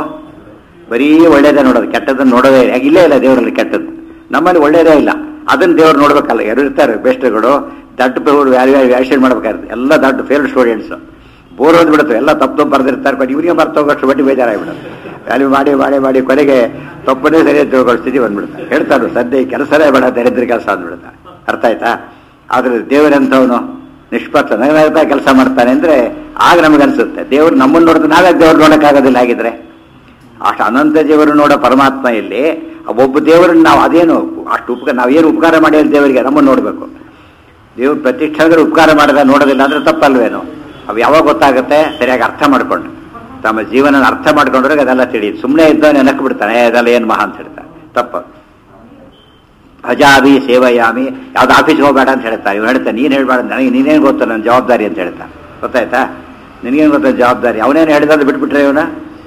ಬರೀ ಒಳ್ಳೇದೇ ನೋಡೋದು ಕೆಟ್ಟದನ್ನು ನೋಡೋದೇ ಇಲ್ಲ. ಇಲ್ಲೇ ಇಲ್ಲ ದೇವರಲ್ಲಿ ಕೆಟ್ಟದ್ದು ನಮ್ಮಲ್ಲಿ ಒಳ್ಳೇದೇ ಇಲ್ಲ ಅದನ್ನ ದೇವ್ರು ನೋಡ್ಬೇಕಲ್ಲ ಯಾರು ಇರ್ತಾರೆ ಬೆಸ್ಟ್ಗಳು ದಡ್ಡ ವ್ಯಾಲ್ಯೂ ವ್ಯಾಲ್ಯೂ ವ್ಯಾಲ್ಯೂಷನ್ ಮಾಡ್ಬೇಕಾಗುತ್ತೆ ಎಲ್ಲ ದಡ್ಡ ಫೇಲ್ ಸ್ಟೂಡೆಂಟ್ಸ್ ಬೋರ್ ಬಿಡುತ್ತೆ ಎಲ್ಲ ತಪ್ಪು ತಪ್ಪು ಬರ್ದಿರ್ತಾರೆ ಬಟ್ ಇವರಿಗೆ ಮರ್ತೋಗೋಷ್ಟು ಬಡ್ಡಿ ಬೇಜಾರಾಗ್ಬಿಡುತ್ತೆ ವ್ಯಾಲ್ಯೂ ಮಾಡಿ ಮಾಡಿ ಮಾಡಿ ಕೊನೆಗೆ ತಪ್ಪನ್ನೇ ಸರಿಯಾಗಿ ತಿಳ್ಕೊಳ್ಳೋ ಸ್ಥಿತಿ ಬಂದ್ಬಿಡುತ್ತೆ ಹೇಳ್ತಾರೆ ಸದ್ಯ ಈ ಕೆಲಸನೇ ಬೇಡ ದರಿದ್ರ ಕೆಲಸ ಅಂದ್ಬಿಡುತ್ತೆ ಅರ್ಥ ಆಯ್ತಾ ಆದ್ರೆ ದೇವರಂಥವನು ನಿಷ್ಪಕ್ಷ ನಗನಗ್ತಾ ಕೆಲಸ ಮಾಡ್ತಾನೆ ಅಂದ್ರೆ ಆಗ ನಮಗನ್ಸುತ್ತೆ ದೇವ್ರು ನಮ್ಮನ್ನು ನೋಡಿದ್ರೆ ನಾವೇ ದೇವ್ರು ನೋಡೋಕ್ಕಾಗೋದಿಲ್ಲ ಹಾಗಿದ್ರೆ ಅಷ್ಟು ಅನಂತ ದೇವರು ನೋಡೋ ಪರಮಾತ್ಮ ಇಲ್ಲಿ ಆ ಒಬ್ಬ ದೇವರನ್ನ ನಾವು ಅದೇನು ಅಷ್ಟು ಉಪಕಾರ ನಾವೇನು ಉಪಕಾರ ಮಾಡಿದ ದೇವರಿಗೆ ನಮ್ಮನ್ನು ನೋಡಬೇಕು ದೇವ್ರು ಪ್ರತಿಷ್ಠಾಗರು ಉಪಕಾರ ಮಾಡಿದ ನೋಡೋದಿಲ್ಲ ಅಂದ್ರೆ ತಪ್ಪಲ್ವೇನು ಅವು ಯಾವಾಗ ಗೊತ್ತಾಗುತ್ತೆ ಸರಿಯಾಗಿ ಅರ್ಥ ಮಾಡ್ಕೊಂಡು ತಮ್ಮ ಜೀವನ ಅರ್ಥ ಮಾಡ್ಕೊಂಡ್ರೆ ಅದೆಲ್ಲ ತಿಳಿಯುತ್ತೆ ಸುಮ್ಮನೆ ಇದ್ದವನೇ ನೆನಕು ಬಿಡ್ತಾನೆ "ಏ, ಅದೆಲ್ಲ ಏನು ಮಹಾ ಅಂತ ಹೇಳ್ತಾನೆ ತಪ್ಪ ಅಜಾಬಿ ಸೇವಯಾಮಿ ಯಾವ್ದು ಆಫೀಸ್ಗೆ ಹೋಗಬೇಡ ಅಂತ ಹೇಳ್ತಾರೆ ಇವ್ನು ಹೇಳ್ತಾನೆ ನೀನು ಹೇಳ್ಬೇಡ ನನಗೆ ನೀನೇನು ಗೊತ್ತು ನನ್ನ ಜವಾಬ್ದಾರಿ ಅಂತ ಹೇಳ್ತಾನೆ ಗೊತ್ತಾಯ್ತಾ ನಿನಗೇನು ಗೊತ್ತ ಜವಾಬ್ದಾರಿ ಅವನೇನು ಹೇಳಿದ್ರೆ ಬಿಟ್ಬಿಟ್ರೆ ಇವನ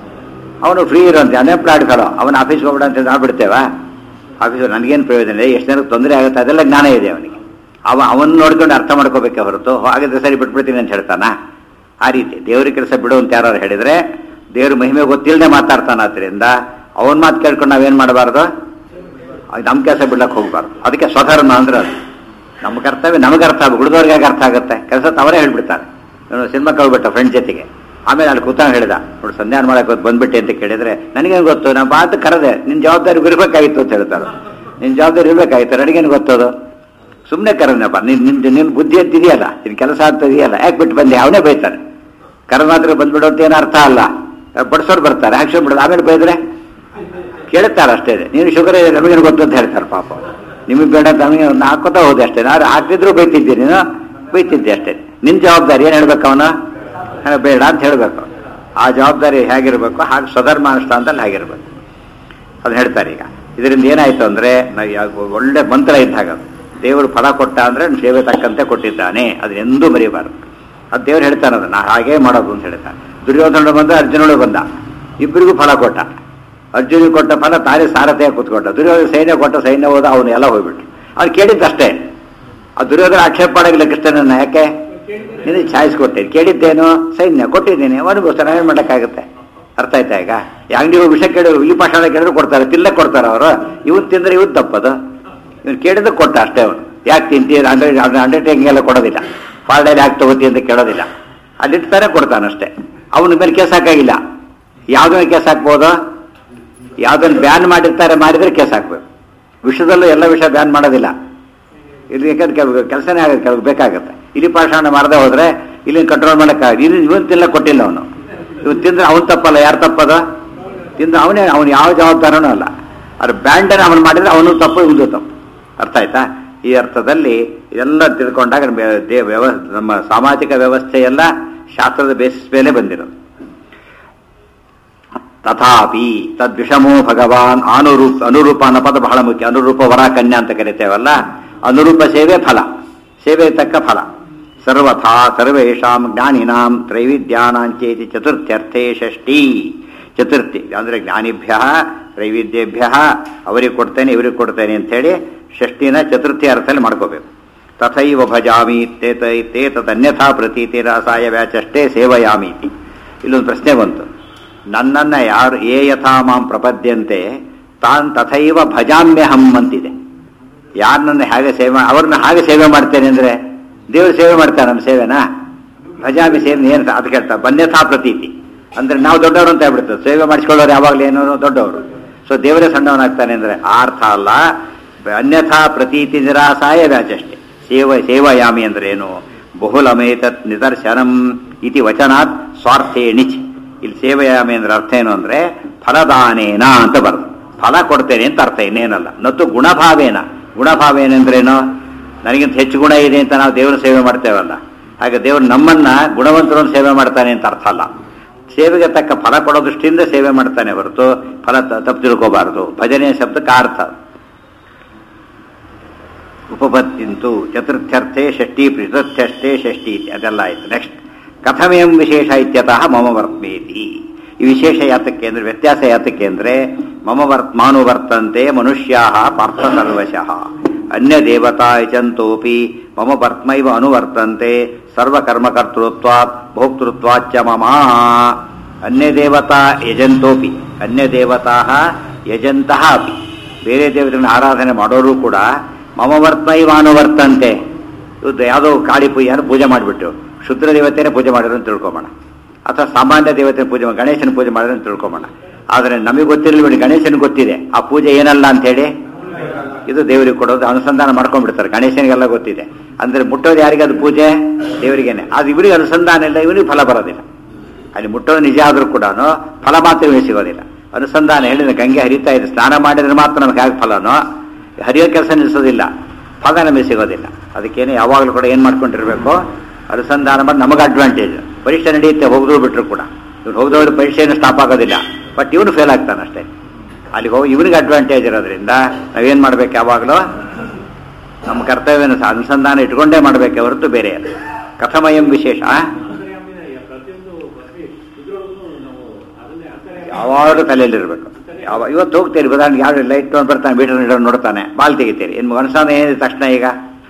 ಅವನು ಫ್ರೀ ಇರೋಂತೆ ಅನ್ಎಂಪ್ಲಾಯ್ಡ್ ಕಳೋ ಅವನ ಆಫೀಸ್ಗೆ ಹೋಗ್ಬೇಡ ಅಂತ ನಾವು ಬಿಡ್ತೇವಾ ಆಫೀಸ್ ನನಗೇನು ಪ್ರಯೋಜನ ಇದೆ ಎಷ್ಟು ಜನಕ್ಕೆ ತೊಂದರೆ ಆಗುತ್ತೆ ಅದೆಲ್ಲ ಜ್ಞಾನ ಇದೆ ಅವನಿಗೆ ಅವ ಅವನ್ನ ನೋಡ್ಕೊಂಡು ಅರ್ಥ ಮಾಡ್ಕೋಬೇಕೆ ಹೊರತು ಹಾಗಿದ್ರೆ ಸರಿ ಬಿಟ್ಬಿಡ್ತೀನಿ ಅಂತ ಹೇಳ್ತಾನ ಆ ರೀತಿ ದೇವ್ರ ಕೆಲಸ ಬಿಡು ಅಂತ ಯಾರು ಹೇಳಿದ್ರೆ ದೇವ್ರ ಮಹಿಮೆ ಗೊತ್ತಿಲ್ಲದೆ ಮಾತಾಡ್ತಾನ ಆದ್ರಿಂದ ಅವನ ಮಾತು ಕೇಳ್ಕೊಂಡು ನಾವೇನು ಮಾಡಬಾರ್ದು ಅದು ನಮ್ಮ ಕೆಲಸ ಬಿಡ್ಲಕ್ಕೆ ಹೋಗ್ಬಾರ್ದು ಅದಕ್ಕೆ ಸ್ವಧರ್ಮ ಅಂದ್ರೆ ಅದು ನಮ್ಮ ಕರ್ತವ್ಯ ನಮಗೆ ಅರ್ಥ ಆಗ ಉಳಿದವ್ರಿಗೆ ಹೇಗೆ ಅರ್ಥ ಆಗುತ್ತೆ ಕೆಲಸ ಅವರೇ ಹೇಳ್ಬಿಡ್ತಾರೆ ಇವನು ಸಿನಿಮಾಕ್ಕೆ ಹೋಗ್ಬಿಟ್ಟ ಫ್ರೆಂಡ್ ಜೊತೆಗೆ ಆಮೇಲೆ ಅಲ್ಲಿ ಕೂತಾಗ ಹೇಳಿದ ನೋಡಿ ಸಂಧಾನ ಮಾಡಕ್ಕೆ ಹೋದ್ ಬಂದ್ಬಿಟ್ಟೆ ಅಂತ ಕೇಳಿದ್ರೆ ನನಗೇನು ಗೊತ್ತು ನಾನು ಬಾತ್ ಕರೆದೆ ನಿನ್ನ ಜವಾಬ್ದಾರಿ ಇರಬೇಕಾಗಿತ್ತು ಅಂತ ಹೇಳ್ತಾರೆ ನಿನ್ನ ಜವಾಬ್ದಾರಿ ಇರಬೇಕಾಗಿತ್ತು ನನಗೇನು ಗೊತ್ತದು ಸುಮ್ಮನೆ ಕರೆದಪ್ಪ ನಿನ್ ನಿನ್ ನಿನ್ನ ಬುದ್ಧಿ ಅಂತ ಇದೆಯಲ್ಲ ನಿನ್ನ ಕೆಲಸ ಅಂತ ಇದೆಯಲ್ಲ ಯಾಕೆ ಬಿಟ್ಟು ಬಂದೆ ಅವನೇ ಬೈತಾನೆ ಕರೆದ ಮಾತ್ರ ಬಂದ್ಬಿಡು ಅಂತ ಏನು ಅರ್ಥ ಅಲ್ಲ ಬಡಿಸೋರು ಬರ್ತಾರೆ ಆಕ್ಷನ್ ಬಿಡೋದು ಆಮೇಲೆ ಬೈದ್ರೆ ಕೇಳುತ್ತಾರೆ ಅಷ್ಟೇ ನೀನು ಶುಗರ್ ಇದೆ ನಮಗೇನು ಗೊತ್ತು ಅಂತ ಹೇಳ್ತಾರೆ ಪಾಪ ನಿಮಗೆ ಬೇಡ ಅಂತ ನಮಗೆ ಒಂದು ಹಾಕೋತಾ ಹೋದೆ ಅಷ್ಟೇ ನಾನು ಹಾಕ್ತಿದ್ರು ಬೈತಿದ್ದೆ ನೀನು ಬೈತಿದ್ದೆ ಅಷ್ಟೇ ನಿನ್ನ ಜವಾಬ್ದಾರಿ ಏನು ಹೇಳ್ಬೇಕು ಅವನು ಹಾ, ಬೇಡ ಅಂತ ಹೇಳಬೇಕು ಆ ಜವಾಬ್ದಾರಿ ಹೇಗಿರ್ಬೇಕು ಹಾಗೆ ಸ್ವಧರ್ಮ ಅನುಷ್ಠಾನದಲ್ಲಿ ಹಾಗಿರ್ಬೇಕು ಅದನ್ನ ಹೇಳ್ತಾರೆ ಈಗ ಇದರಿಂದ ಏನಾಯ್ತು ಅಂದ್ರೆ ನಾವು ಯಾವ- ಒಳ್ಳೆ ಮಂತ್ರ ಇದ್ದಾಗ ಅದು. ದೇವರು ಫಲ ಕೊಟ್ಟ ಅಂದ್ರೆ ಸೇವೆ ತಕ್ಕಂತೆ ಕೊಟ್ಟಿದ್ದಾನೆ ಅದನ್ನ ಎಂದೂ ಮರೆಯಬಾರದು ಅದು ದೇವ್ರು ಹೇಳ್ತಾನೆ ಅದನ್ನ ಹಾಗೇ ಮಾಡೋದು ಅಂತ ಹೇಳ್ತಾನೆ ದುರ್ಯೋಧನ ಬಂದ ಅರ್ಜುನಳು ಬಂದ ಇಬ್ಬರಿಗೂ ಫಲ ಕೊಟ್ಟ ಅರ್ಜುನಿಗೆ ಕೊಟ್ಟ ಫಲ ತಾನೇ ಸಾರಥಿಯ ಕೂತ್ಕೊಂಡ ದುರ್ಯೋಧನ ಸೈನ್ಯ ಕೊಟ್ಟ ಸೈನ್ಯ ಹೋದ ಅವನು ಎಲ್ಲ ಹೋಗ್ಬಿಟ್ಟು ಅವ್ನು ಕೇಳಿದ್ದಷ್ಟೇ ಆ ದುರ್ಯೋಧನ ಆಕ್ಷೇಪ ಮಾಡಾಗಿಲ್ಲ ಕೃಷ್ಣನನ್ನ ಯಾಕೆ ನಿನಗೆ ಚಾಯ್ಸ್ ಕೊಟ್ಟೆ ಕೇಳಿದ್ದೇನು ಸೈನ್ಯ ಕೊಟ್ಟಿದ್ದೀನಿ ಅವನಿಗೋಸ್ಕರ ಏನು ಮಾಡೋಕ್ಕಾಗುತ್ತೆ ಅರ್ಥ ಆಯ್ತಾ ಈಗ ಈ ಅಂಗಡಿ ಹೋಗಿ ವಿಷ ಕೇಳಿ ಇಲ್ಲಿ ಪಾಷಾಣ ಕೇಳಿದ್ರು ಕೊಡ್ತಾರೆ ತಿನ್ನಕ್ಕೆ ಕೊಡ್ತಾರೆ ಅವರು ಇವನ್ ತಿಂದ್ರೆ ಇವನ್ ತಪ್ಪದು ಇವನು ಕೇಳಿದ್ರೆ ಕೊಟ್ಟ ಅಷ್ಟೇ ಅವನು ಯಾಕೆ ತಿಂತೀರ ಅಂದ್ರೆ ಅಂಡರ್ಟೇಕಿಂಗ್ ಎಲ್ಲ ಕೊಡೋದಿಲ್ಲ ಫಾರ್ಡಲ್ಲಿ ಯಾಕೆ ತಗೋತಿ ಅಂತ ಕೇಳೋದಿಲ್ಲ ಅಲ್ಲಿರ್ತಾರೆ ಕೊಡ್ತಾನೆ ಅಷ್ಟೇ ಅವನ ಮೇಲೆ ಕೇಸ್ ಹಾಕಾಗಿಲ್ಲ ಯಾವ್ದನ್ನ ಕೇಸ್ ಹಾಕ್ಬೋದು ಯಾವ್ದನ್ನ ಬ್ಯಾನ್ ಮಾಡಿರ್ತಾರೆ ಮಾಡಿದ್ರೆ ಕೇಸ್ ಹಾಕ್ಬೇಕು ವಿಷಯದಲ್ಲೂ ಎಲ್ಲ ವಿಷಯ ಬ್ಯಾನ್ ಮಾಡೋದಿಲ್ಲ ಇಲ್ಲಿ ಯಾಕಂದ್ರೆ ಕೆಲವು ಕೆಲಸನೇ ಆಗುತ್ತೆ ಕೆಲವು ಬೇಕಾಗುತ್ತೆ ಇಲ್ಲಿ ಪಾಷಾಣ ಮಾಡದೆ ಹೋದ್ರೆ ಇಲ್ಲಿ ಕಂಟ್ರೋಲ್ ಮಾಡೋಕ್ಕಾಗ ಇಲ್ಲಿ ಇವನ್ ತಿನ್ನ ಕೊಟ್ಟಿಲ್ಲ ಅವನು ಇವನು ತಿಂದ್ರೆ ಅವನ್ ತಪ್ಪಲ್ಲ ಯಾರು ತಪ್ಪದ ತಿಂದ್ರೆ ಅವನೇ ಅವನು ಯಾವ ಜವಾಬ್ದಾರನೂ ಅಲ್ಲ ಅದು ಬ್ಯಾಂಡನ್ನು ಅವನು ಮಾಡಿದ್ರೆ ಅವನು ತಪ್ಪು ಇವನು ತಪ್ಪು ಅರ್ಥ ಆಯ್ತಾ ಈ ಅರ್ಥದಲ್ಲಿ ಇದೆಲ್ಲ ತಿಳ್ಕೊಂಡಾಗ ನಮ್ಮ ದೇ- ವ್ಯವ ನಮ್ಮ ಸಾಮಾಜಿಕ ವ್ಯವಸ್ಥೆ ಎಲ್ಲ ಶಾಸ್ತ್ರದ ಬೇಸಿಸ್ ಮೇಲೆ ಬಂದಿರೋದು ತಥಾಪಿ ತದ್ವಿಷಮೋ ಭಗವಾನ್ ಅನುರೂಪ ಅನುರೂಪ ಅನ್ನೋ ಪದ ಬಹಳ ಮುಖ್ಯ ಅನುರೂಪ ವರ ಕನ್ಯಾ ಅಂತ ಕರಿತೇವಲ್ಲ ಅನುರೂಪ ಸೇವೆ ಫಲ ಸೇವೆ ತಕ್ಕ ಫಲ ಸರ್ವಥಾ ಸರ್ವೇಷಾಂ ಜ್ಞಾನಿನಾಂ ತ್ರೈವಿದ್ಯಾನಾಂಚೇತಿ ಚತುರ್ಥ್ಯರ್ಥೇ ಷಷ್ಠಿ ಚತುರ್ಥಿ ಅಂದರೆ ಜ್ಞಾನಿಭ್ಯ ತ್ರೈವಿದ್ಯೇಭ್ಯ ಅವರಿಗೆ ಕೊಡ್ತೇನೆ ಇವರಿಗೆ ಕೊಡ್ತೇನೆ ಅಂಥೇಳಿ ಷಷ್ಠಿನ ಚತುರ್ಥಿ ಅರ್ಥದಲ್ಲಿ ಮಾಡ್ಕೋಬೇಕು ತಥೈವ ಭಜಾಮಿ ತೇತ ತೇ ತದನ್ಯಥಾ ಪ್ರತೀತಿ ರಾಸಾಯ ವ್ಯಾಚಷ್ಟೇ ಸೇವಯಾಮೀತಿ ಇಲ್ಲೊಂದು ಪ್ರಶ್ನೆ ಬಂತು ನನ್ನನ್ನು ಯಾರು ಏ ಯಥಾ ಮಾಂ ಪ್ರಪದ್ಯಂತೆ ತಾನ್ ತಥೈವ ಭಜಾಮ್ಯಹಂ ಅಂತಿದೆ ಯಾರನ್ನ ಹೇಗೆ ಸೇವೆ ಮಾ- ಅವ್ರನ್ನ ಹಾಗೆ ಸೇವೆ ಮಾಡ್ತೇನೆ ಅಂದ್ರೆ ದೇವ್ರ ಸೇವೆ ಮಾಡ್ತಾರೆ ನಮ್ಮ ಸೇವೆನಾ ಭಜಾಮಿ ಸೇವೆ ಏನು ಅದು ಕೇಳ್ತಾರೆ ಬನ್ಯಥಾ ಪ್ರತೀತಿ ಅಂದ್ರೆ ನಾವು ದೊಡ್ಡವರು ಅಂತ ಹೇಳ್ಬಿಡ್ತಾರೆ ಸೇವೆ ಮಾಡಿಸ್ಕೊಳ್ಳೋರು ಯಾವಾಗಲೂ ಏನೋ ದೊಡ್ಡವರು ಸೊ ದೇವರೇ ಸಣ್ಣವನಾಗ್ತಾನೆ ಅಂದ್ರೆ ಆ ಅರ್ಥ ಅಲ್ಲ ಅನ್ಯಥಾ ಪ್ರತೀತಿ ನಿರಾಸಾಯ ವ್ಯಾಚಷ್ಟೆ ಸೇವ ಸೇವಯಾಮಿ ಅಂದ್ರೆ ಏನು ಬಹುಲಮೇತತ್ ನಿದರ್ಶನಂ ಇತಿ ವಚನಾತ್ ಸ್ವಾರ್ಥೇ ನಿಚ್ ಇಲ್ಲಿ ಸೇವಯಾಮಿ ಅಂದ್ರೆ ಅರ್ಥ ಏನು ಅಂದ್ರೆ ಫಲದಾನೇನ ಅಂತ ಬರ್ತದೆ ಫಲ ಕೊಡ್ತೇನೆ ಅಂತ ಅರ್ಥ ಇನ್ನೇನಲ್ಲ ನತ್ತು ಗುಣಭಾವೇನ ಗುಣಭಾವೇನೆಂದ್ರೇನು ನನಗಿಂತ ಹೆಚ್ಚು ಗುಣ ಇದೆ ಅಂತ ನಾವು ದೇವರ ಸೇವೆ ಮಾಡ್ತೇವಲ್ಲ ಹಾಗೆ ದೇವರು ನಮ್ಮನ್ನ ಗುಣವಂತರನ್ನು ಸೇವೆ ಮಾಡ್ತಾನೆ ಅಂತ ಅರ್ಥ ಅಲ್ಲ ಸೇವೆಗೆ ತಕ್ಕ ಫಲ ಕೊಡೋ ದೃಷ್ಟಿಯಿಂದ ಸೇವೆ ಮಾಡ್ತಾನೆ ಹೊರತು ಫಲ ತ- ತಪ್ಪು ತಿಳ್ಕೋಬಾರದು ಭಜನೆಯ ಶಬ್ದಕ್ಕೆ ಅರ್ಥ ಉಪಪತ್ತಿಂತು ಚತುರ್ಥ್ಯರ್ಥೆ ಷಷ್ಠಿ ಚತುರ್ಥ್ಯಷ್ಟೇ ಷಷ್ಠಿ ಇತಿ. ಅದೆಲ್ಲ ಆಯ್ತು ನೆಕ್ಸ್ಟ್ ಕಥಮೇಂ ವಿಶೇಷ ಇತ್ಯತಃ ಮಮ ವರ್ತ್ಮೇತಿ ಈ ವಿಶೇಷ ಯಾತಕ್ಕೆ ಅಂದ್ರೆ ವ್ಯತ್ಯಾಸ ಯಾತಕ್ಕೆ ಅಂದ್ರೆ ಮಮ ವರ್ತ್ಮಾನು ವರ್ತಂತೆ ಮನುಷ್ಯಾ ಪಾರ್ಥ ಸರ್ವಶಃ ಅನ್ಯ ದೇವತಾ ಯಜಂತೋಪಿ ಮಮ ವರ್ತ್ಮೈವ ಅನುವರ್ತಂತೆ ಸರ್ವಕರ್ಮಕರ್ತೃತ್ವಾತ್ ಭೋಕ್ತೃತ್ವಾಚ್ಚ ಮಮ ಅನ್ಯ ದೇವತಾ ಯಜಂತೋಪಿ ಅನ್ಯ ದೇವತಾ ಯಜಂತಹ ಅಪಿ ಬೇರೆ ದೇವತೆಗಳನ್ನ ಆರಾಧನೆ ಮಾಡೋರು ಕೂಡ ಮಮ ವರ್ತೈವಾನು ವರ್ತಂತೆ ಇವತ್ತು ಯಾವುದೋ ಕಾಳಿ ಪೂಜೆಯನ್ನು ಪೂಜೆ ಮಾಡಿಬಿಟ್ಟು ಶುದ್ರ ದೇವತೆನೇ ಪೂಜೆ ಮಾಡಿದ್ರು ಅಂತ ತಿಳ್ಕೊಬೋಣ ಅಥವಾ ಸಾಮಾನ್ಯ ದೇವತೆ ಪೂಜೆ ಮಾಡಿ ಗಣೇಶನ ಪೂಜೆ ಮಾಡಿದ್ರು ಅಂತ ತಿಳ್ಕೊಬೋಣ ಆದರೆ ನಮಗೆ ಗೊತ್ತಿರಲಿಲ್ಲ ಬಿಡಿ ಗಣೇಶನ ಗೊತ್ತಿದೆ ಆ ಪೂಜೆ ಏನಲ್ಲ ಅಂತೇಳಿ ಇದು ದೇವರಿಗೆ ಕೊಡೋದು ಅನುಸಂಧಾನ ಮಾಡ್ಕೊಂಡ್ಬಿಡ್ತಾರೆ ಗಣೇಶನಿಗೆಲ್ಲ ಗೊತ್ತಿದೆ ಅಂದ್ರೆ ಮುಟ್ಟೋದು ಯಾರಿಗೆ ಅದು ಪೂಜೆ ದೇವರಿಗೇನೆ ಅದು ಇವರಿಗೆ ಅನುಸಂಧಾನ ಇಲ್ಲ ಇವನಿಗೆ ಫಲ ಬರೋದಿಲ್ಲ ಅಲ್ಲಿ ಮುಟ್ಟೋದು ನಿಜ ಆದರೂ ಕೂಡ ಫಲ ಮಾತ್ರ ಇವನಿಗೆ ಸಿಗೋದಿಲ್ಲ ಅನುಸಂಧಾನ ಹೇಳಿದ್ರೆ ಗಂಗೆ ಹರಿತಾ ಇದೆ ಸ್ನಾನ ಮಾಡಿದ್ರೆ ಮಾತ್ರ ನಮಗೆ ಹೇಗೆ ಫಲನೋ ಹರಿಯೋ ಕೆಲಸ ನಿಲ್ಲಿಸೋದಿಲ್ಲ ಫಲ ನಮಗೆ ಸಿಗೋದಿಲ್ಲ ಅದಕ್ಕೇನೆ ಯಾವಾಗಲೂ ಕೂಡ ಏನು ಮಾಡ್ಕೊಂಡಿರ್ಬೇಕು ಅನುಸಂಧಾನ ಮಾಡಿ ನಮಗೆ ಅಡ್ವಾಂಟೇಜ್ ಪರೀಕ್ಷೆ ನಡೆಯುತ್ತೆ ಹೋಗಿದ್ರು ಬಿಟ್ರು ಕೂಡ ಇವ್ನು ಹೋಗಿದವ್ರು ಪರೀಕ್ಷೆಯನ್ನು ಸ್ಟಾಪ್ ಆಗೋದಿಲ್ಲ ಬಟ್ ಇವನು ಫೇಲ್ ಆಗ್ತಾನೆ ಅಷ್ಟೇ ಅಲ್ಲಿಗೆ ಹೋಗಿ ಇವನಿಗೆ ಅಡ್ವಾಂಟೇಜ್ ಇರೋದ್ರಿಂದ ನಾವೇನು ಮಾಡ್ಬೇಕು ಯಾವಾಗಲೂ ನಮ್ಮ ಕರ್ತವ್ಯನ ಸಹ ಅನುಸಂಧಾನ ಇಟ್ಕೊಂಡೇ ಮಾಡಬೇಕೆ ಹೊರತು ಬೇರೆ ಅಲ್ಲ ಕಥಮಯಂ ವಿಶೇಷ ಪ್ರತಿಯೊಂದು ಬಸ್ಗೆ ಇದ್ರೊಳಗೂ ನಾವು ಅದನ್ನೇ ಅಂತಾರೆ ಯಾವಾಗಲೂ ತಲೆಯಲ್ಲಿರ್ಬೇಕು ಯಾವ ಇವತ್ತು ಹೋಗ್ತೀರಿ ಉದಾಹರಣೆಗೆ ಯಾವ ಲೈಟ್ ತೊಗೊಂಡು ಬರ್ತಾನೆ ಮೀಟರ್ ನೀಡೋರು ನೋಡ್ತಾನೆ ಬಾಲ್ ತೆಗಿತೀರಿ ಇನ್ನು ಅನುಸಂಧಾನ ಏನಿದೆ ತಕ್ಷಣ ಈಗ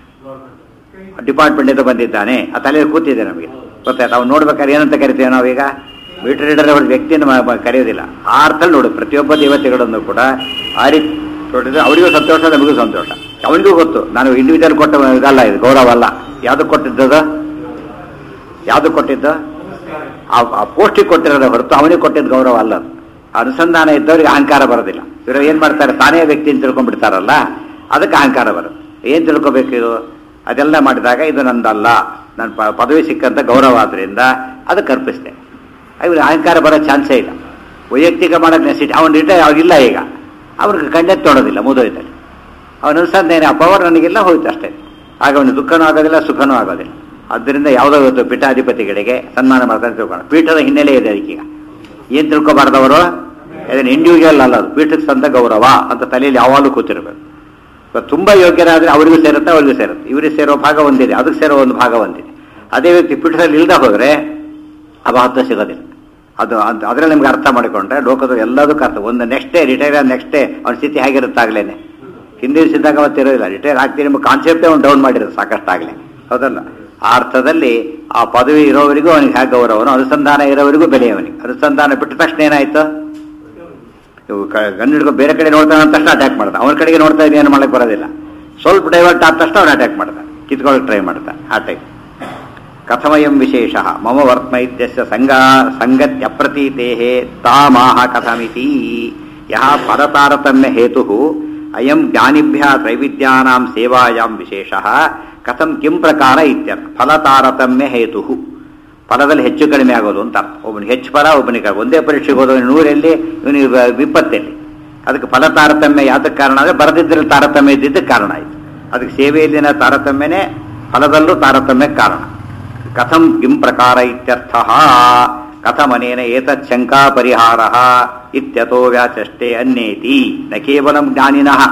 ಡಿಪಾರ್ಟ್ಮೆಂಟಿಂದ ಬಂದಿದ್ದಾನೆ ಆ ತಲೆಯಲ್ಲಿ ಕೂತಿದೆ ನಮಗೆ ಗೊತ್ತಾಯ್ತು ಅವ್ನು ನೋಡ್ಬೇಕಾದ್ರೆ ಏನಂತ ಕರಿತೇವೆ ನಾವೀಗ ಮೀಟರ್ ರೀಡರ್ ಅವ್ರ ವ್ಯಕ್ತಿಯನ್ನು ಮ- ಮ- ಕರೆಯೋದಿಲ್ಲ ಆ ಅರ್ಥದಲ್ಲಿ ನೋಡು ಪ್ರತಿಯೊಬ್ಬ ದೇವತೆಗಳನ್ನು ಕೂಡ ಆ ರೀತಿ ನೋಡಿದ್ರೆ ಅವರಿಗೂ ಸಂತೋಷ ನಮಗೂ ಸಂತೋಷ ಅವನಿಗೂ ಗೊತ್ತು ನಾನು ಇಂಡಿವಿಜುವಲ್ ಕೊಟ್ಟ ಇದಲ್ಲ ಇದು ಗೌರವ ಅಲ್ಲ ಯಾವ್ದು ಕೊಟ್ಟಿದ್ದದು ಯಾವ್ದು ಕೊಟ್ಟಿದ್ದು ಆ ಆ ಪೋಸ್ಟಿಗೆ ಕೊಟ್ಟಿರೋದ ಹೊರತು ಅವನಿಗೆ ಕೊಟ್ಟಿದ್ದ ಗೌರವ ಅಲ್ಲ ಅದು. ಆ ಅನುಸಂಧಾನ ಇದ್ದವರಿಗೆ ಅಹಂಕಾರ ಬರೋದಿಲ್ಲ ಇವರು ಏನ್ ಮಾಡ್ತಾರೆ ತಾನೇ ವ್ಯಕ್ತಿ ಅಂತ ತಿಳ್ಕೊಂಡ್ಬಿಡ್ತಾರಲ್ಲ ಅದಕ್ಕೆ ಅಹಂಕಾರ ಬರುತ್ತೆ ಏನ್ ತಿಳ್ಕೊಬೇಕು ಇದು ಅದೆಲ್ಲ ಮಾಡಿದಾಗ ಇದು ನಂದಲ್ಲ ನನ್ನ ಪ- ಪದವಿ ಸಿಕ್ಕಂತ ಗೌರವ ಆದ್ರಿಂದ ಅದಕ್ಕೆ ಅರ್ಪಿಸಿದೆ ಇವ್ರಿಗೆ ಅಹಂಕಾರ ಬರೋ ಚಾನ್ಸೇ ಇಲ್ಲ ವೈಯಕ್ತಿಕ ಮಾಡೋದು ನೆಸಿಟಿ ಅವನು ರಿಟೈರ್ ಅವ್ರಿಗಿಲ್ಲ ಈಗ ಅವ್ರಿಗೆ ಕಣ್ಣೆತ್ತು ನೋಡೋದಿಲ್ಲ ಮುದೋಯ್ತಲ್ಲಿ ಅವನ ಅನುಸಂಧಾನ ಆ ಪವರ್ ನನಗಿಲ್ಲ ಹೋಯ್ತು ಅಷ್ಟೇ ಆಗ ಅವನು ದುಃಖನೂ ಆಗೋದಿಲ್ಲ ಸುಖನೂ ಆಗೋದಿಲ್ಲ ಆದ್ದರಿಂದ ಯಾವುದೋ ಇವತ್ತು ಪೀಠಾಧಿಪತಿಗಳಿಗೆ ಸನ್ಮಾನ ಮಾಡ್ತಾರೆ ತಿಳ್ಕೊಳ್ಳೋಣ ಪೀಠದ ಹಿನ್ನೆಲೆ ಇದೆ ಅದಕ್ಕೀಗ ಏನು ತಿಳ್ಕೊಬಾರ್ದವರು ಅದನ್ನು ಇಂಡಿವಿಜುವಲ್ ಅಲ್ಲ ಅದು ಪೀಠಕ್ಕೆ ಸಂದ ಗೌರವ ಅಂತ ತಲೆಯಲ್ಲಿ ಯಾವಾಗಲೂ ಕೂತಿರ್ಬೇಕು ಇವತ್ತು ತುಂಬಾ ಯೋಗ್ಯರಾದ್ರೆ ಅವರಿಗೂ ಸೇರುತ್ತೆ ಅವರಿಗೂ ಸೇರುತ್ತೆ ಇವರಿಗೆ ಸೇರೋ ಭಾಗ ಒಂದಿದೆ ಅದಕ್ಕೆ ಸೇರೋ ಒಂದು ಭಾಗ ಒಂದಿದೆ ಅದೇ ವ್ಯಕ್ತಿ ಪೀಠದಲ್ಲಿ ಇಲ್ದ ಹೋದ್ರೆ ಆ ಮಹತ್ವ ಸಿಗೋದಿಲ್ಲ ಅದು ಅದು ಅದರಲ್ಲಿ ನಿಮ್ಗೆ ಅರ್ಥ ಮಾಡಿಕೊಂಡ್ರೆ ಲೋಕದ ಎಲ್ಲದಕ್ಕೂ ಅರ್ಥ ಒಂದು ನೆಕ್ಸ್ಟ್ ಡೇ ರಿಟೈರ್ ಆದ ನೆಕ್ಸ್ಟ್ ಡೇ ಅವನ ಸ್ಥಿತಿ ಹೇಗಿರುತ್ತಾಗ್ಲೇನೆ ಹಿಂದಿನ ಸಿದ್ದಾಗ ಅವತ್ತಿರೋದಿಲ್ಲ ರಿಟೈರ್ ಆಗ್ತೀನಿ ನಿಮ್ಮ ಕಾನ್ಸೆಪ್ಟೇ ಅವ್ನು ಡೌನ್ ಮಾಡಿರೋದು ಸಾಕಷ್ಟಾಗಲೇ ಹೌದಲ್ಲ ಆ ಅರ್ಥದಲ್ಲಿ ಆ ಪದವಿ ಇರೋವರಿಗೂ ಅವನಿಗೆ ಹೇಗೆ ಗೌರವನು ಅನುಸಂಧಾನ ಇರೋವರಿಗೂ ಬೆಲೆ ಅವನಿಗೆ ಅನುಸಂಧಾನ ಬಿಟ್ಟ ತಕ್ಷಣ ಏನಾಯ್ತು ಇವು ಕ- ಗನ್ ಹಿಡ್ಕೊ ಬೇರೆ ಕಡೆ ನೋಡ್ತಾನೆ ಅಂದ ತಕ್ಷಣ ಅಟ್ಯಾಕ್ ಮಾಡ್ದ ಅವನ ಕಡೆಗೆ ನೋಡ್ತಾ ಇದ್ದೀನಿ ಏನು ಮಾಡಕ್ಕೆ ಬರೋದಿಲ್ಲ ಸ್ವಲ್ಪ ಡೈವರ್ಟ್ ಆದ ತಕ್ಷಣ ಅವನು ಅಟ್ಯಾಕ್ ಮಾಡ್ದ ಕಿತ್ಕೊಳ್ಳೋಕೆ ಟ್ರೈ ಮಾಡ್ದ ಆ ಟೈಪ್ ಕಥಮಯಂ ವಿಶೇಷ ಮಮ ವರ್ತ್ಮ ಇತ್ಯಸ್ಯ ಸಂಗ ಸಂಗತ್ಯಪ್ರತೀತೇಃ ತಾಮಾಹ ಕಥಮಿತಿ ಯಹ ಪರತಾರತಮ್ಯ ಹೇತು ಅಯಂ ಜ್ಞಾನಿಭ್ಯ ತ್ರೈವಿದ್ಯಾನಾಂ ಸೇವಾಯಾಂ ವಿಶೇಷ ಕಥಂ ಕಿಂ ಪ್ರಕಾರ ಇತ್ಯರ್ಥ ಫಲತಾರತಮ್ಯ ಹೇತು ಫಲದಲ್ಲಿ ಹೆಚ್ಚು ಕಡಿಮೆ ಆಗೋದು ಅಂತ ಅರ್ಥ ಒಬ್ಬನಿಗೆ ಹೆಚ್ಚು ಫಲ ಒಬ್ಬನಿಗೆ ಕಡಿಮೆ. ಒಂದೇ ಪರೀಕ್ಷೆಗೆ ಹೋದವನು ನೂರಲ್ಲಿ ಇವನಿಗೆ ವ- ವಿಪತ್ತಲ್ಲಿ ಅದಕ್ಕೆ ಫಲ ತಾರತಮ್ಯ ಯಾತಕ್ಕೆ ಕಾರಣ ಅಂದರೆ ಬರದಿದ್ದಲ್ಲಿ ತಾರತಮ್ಯ ಇದ್ದಿದ್ದಕ್ಕೆ ಕಾರಣ ಆಯಿತು ಅದಕ್ಕೆ ಸೇವೆಯಲ್ಲಿನ ತಾರತಮ್ಯನೇ ಫಲದಲ್ಲೂ ತಾರತಮ್ಯಕ್ಕೆ ಕಾರಣ ಕಥಂ ಕಿಂ ಪ್ರಕಾರ ಇತ್ಯರ್ಥ ಕಥಮನೇನ ಏತತ್ ಶಂಕಾ ಪರಿಹಾರ ಇತ್ಯತೋ ವ್ಯಾಚಷ್ಟೇ ಅನ್ಯೇತಿ ನ ಕೇವಲಂ ಜ್ಞಾನಿನಃ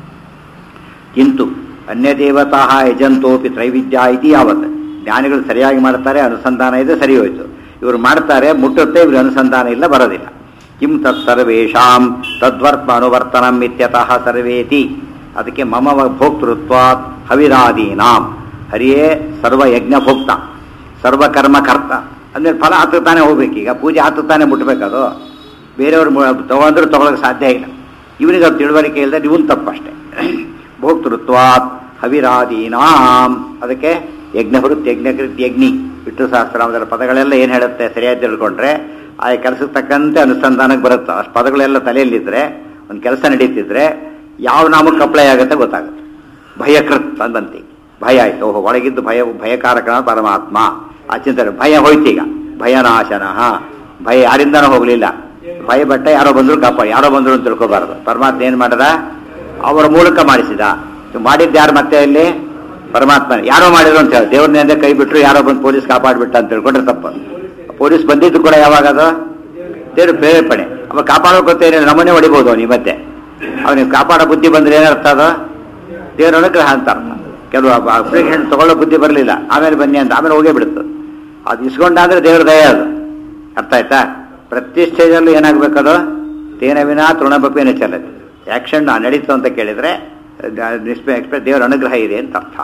ಕಿಂತು ಅನ್ಯದೇವತಾ ಯಜಂತೋಪಿ ತ್ರೈವಿದ್ಯ ಇತಿ ಯಾವತ್ ಜ್ಞಾನಿಗಳು ಸರಿಯಾಗಿ ಮಾಡ್ತಾರೆ ಅನುಸಂಧಾನ ಇದೆ ಸರಿ ಹೋಯ್ತು ಇವರು ಮಾಡ್ತಾರೆ ಮುಟ್ಟುತ್ತೆ ಇವ್ರಿಗೆ ಅನುಸಂಧಾನ ಇಲ್ಲ ಬರೋದಿಲ್ಲ ಕಿಂ ತತ್ ಸರ್ವೇಷಾಂ ತದ್ವರ್ತ ಅನುವರ್ತನಂ ಇತ್ಯತಃ ಸರ್ವೇತಿ ಅದಕ್ಕೆ ಮಮ ಭೋಕ್ತೃತ್ವಾತ್ ಹವಿರಾದೀನಾಂ ಹರಿಯೇ ಸರ್ವಯಜ್ಞ ಭೋಕ್ತ ಸರ್ವಕರ್ಮಕರ್ತ ಅಂದ್ರೆ ಫಲ ಹತ್ತು ತಾನೇ ಹೋಗ್ಬೇಕೀಗ ಪೂಜೆ ಹತ್ತು ತಾನೇ ಮುಟ್ಬೇಕದು ಬೇರೆಯವ್ರು ಮು- ತಗೊಂಡ್ರು ತಗೊಳಕ್ಕೆ ಸಾಧ್ಯ ಇಲ್ಲ ಇವನಿಗೆ ಅದು ತಿಳುವಳಿಕೆ ಇಲ್ಲದೆ ಇವನ್ ತಪ್ಪಷ್ಟೇ ಭೋಕ್ತೃತ್ವಾತ್ ಹವಿರಾದೀನಾಂ ಅದಕ್ಕೆ ಯಜ್ಞಹೃತ್ ಯಜ್ಞಕೃತ್ ಯಜ್ಞಿ ವಿಷ್ಣು ಸಹಸ್ರಾಮದ ಪದಗಳೆಲ್ಲ ಏನು ಹೇಳುತ್ತೆ ಸರಿಯಾಗಿ ತಿಳ್ಕೊಂಡ್ರೆ ಆ ಕೆಲಸಕ್ಕೆ ತಕ್ಕಂತೆ ಅನುಸಂಧಾನಕ್ಕೆ ಬರುತ್ತೆ ಅಷ್ಟು ಪದಗಳೆಲ್ಲ ತಲೆಯಲ್ಲಿದ್ದರೆ ಒಂದು ಕೆಲಸ ನಡೀತಿದ್ರೆ ಯಾವ ನಾಮಕ್ಕೆ ಅಪ್ಲೈ ಆಗುತ್ತೆ ಗೊತ್ತಾಗುತ್ತೆ ಭಯಕೃತ್ ಅಂದಂತಿ ಭಯ ಆಯ್ತು ಓಹೋ ಒಳಗಿದ್ದು ಭಯ ಭಯಕಾರಕ ಪರಮಾತ್ಮ ಆ ಚಿಂತನೆ ಭಯ ಹೋಯ್ತೀಗ ಭಯನಾಶನ ಭಯ ಯಾರಿಂದನೂ ಹೋಗಲಿಲ್ಲ ಭಯ ಬಟ್ಟ ಯಾರೋ ಬಂದ್ರು ಕಾಪಾಡಿ ಯಾರೋ ಬಂದ್ರು ಅಂತ ತಿಳ್ಕೊಬಾರದು ಪರಮಾತ್ಮ ಏನು ಮಾಡದ ಅವರ ಮೂಲಕ ಮಾಡಿಸಿದ ಇವ್ ಮಾಡಿದ್ದು ಯಾರು ಮತ್ತೆ ಇಲ್ಲಿ ಪರಮಾತ್ಮ ಯಾರೋ ಮಾಡಿದ್ರು ಅಂತ ಹೇಳಿ ದೇವ್ರನ್ನೇ ಕೈ ಬಿಟ್ರು ಯಾರೋ ಬಂದು ಪೊಲೀಸ್ ಕಾಪಾಡ್ಬಿಟ್ಟ ಅಂತ ತಿಳ್ಕೊಂಡ್ರೆ ತಪ್ಪು ಪೊಲೀಸ್ ಬಂದಿದ್ದು ಕೂಡ ಯಾವಾಗ ಅದು ದೇವ್ರ ಪ್ರೇರೇಪಣೆ ಅವ ಕಾಪಾಡೋ ಗೊತ್ತೇನಿಲ್ಲ ನಮ್ಮನ್ನೇ ಹೊಡಿಬೋದು ಅವನಿಗೆ ಮತ್ತೆ ಅವನಿಗೆ ಕಾಪಾಡೋ ಬುದ್ಧಿ ಬಂದ್ರೆ ಏನರ್ಥ ಅದು ದೇವರ ಅನುಗ್ರಹ ಅಂತ ಅರ್ಥ ಕೆಲವು ಅಪ್ಲಿಕೇಶನ್ ತಗೊಳ್ಳೋ ಬುದ್ಧಿ ಬರಲಿಲ್ಲ ಆಮೇಲೆ ಬನ್ನಿ ಅಂತ ಆಮೇಲೆ ಹೋಗೇ ಬಿಡುತ್ತೆ ಅದು ಇಸ್ಕೊಂಡಾದ್ರೆ ದೇವ್ರ ದಯ ಅದು ಅರ್ಥ ಆಯ್ತಾ ಪ್ರತಿ ಸ್ಟೇಜಲ್ಲೂ ಏನಾಗಬೇಕದು ತೇನ ವಿನಾ ತೃಣಬಪಿನ ಚಲತೆ ಆಕ್ಷನ್ ನಡೀತು ಅಂತ ಕೇಳಿದ್ರೆ ಎಕ್ಸ್ಪ್ರೆಸ್ ದೇವರ ಅನುಗ್ರಹ ಇದೆ ಅಂತ ಅರ್ಥ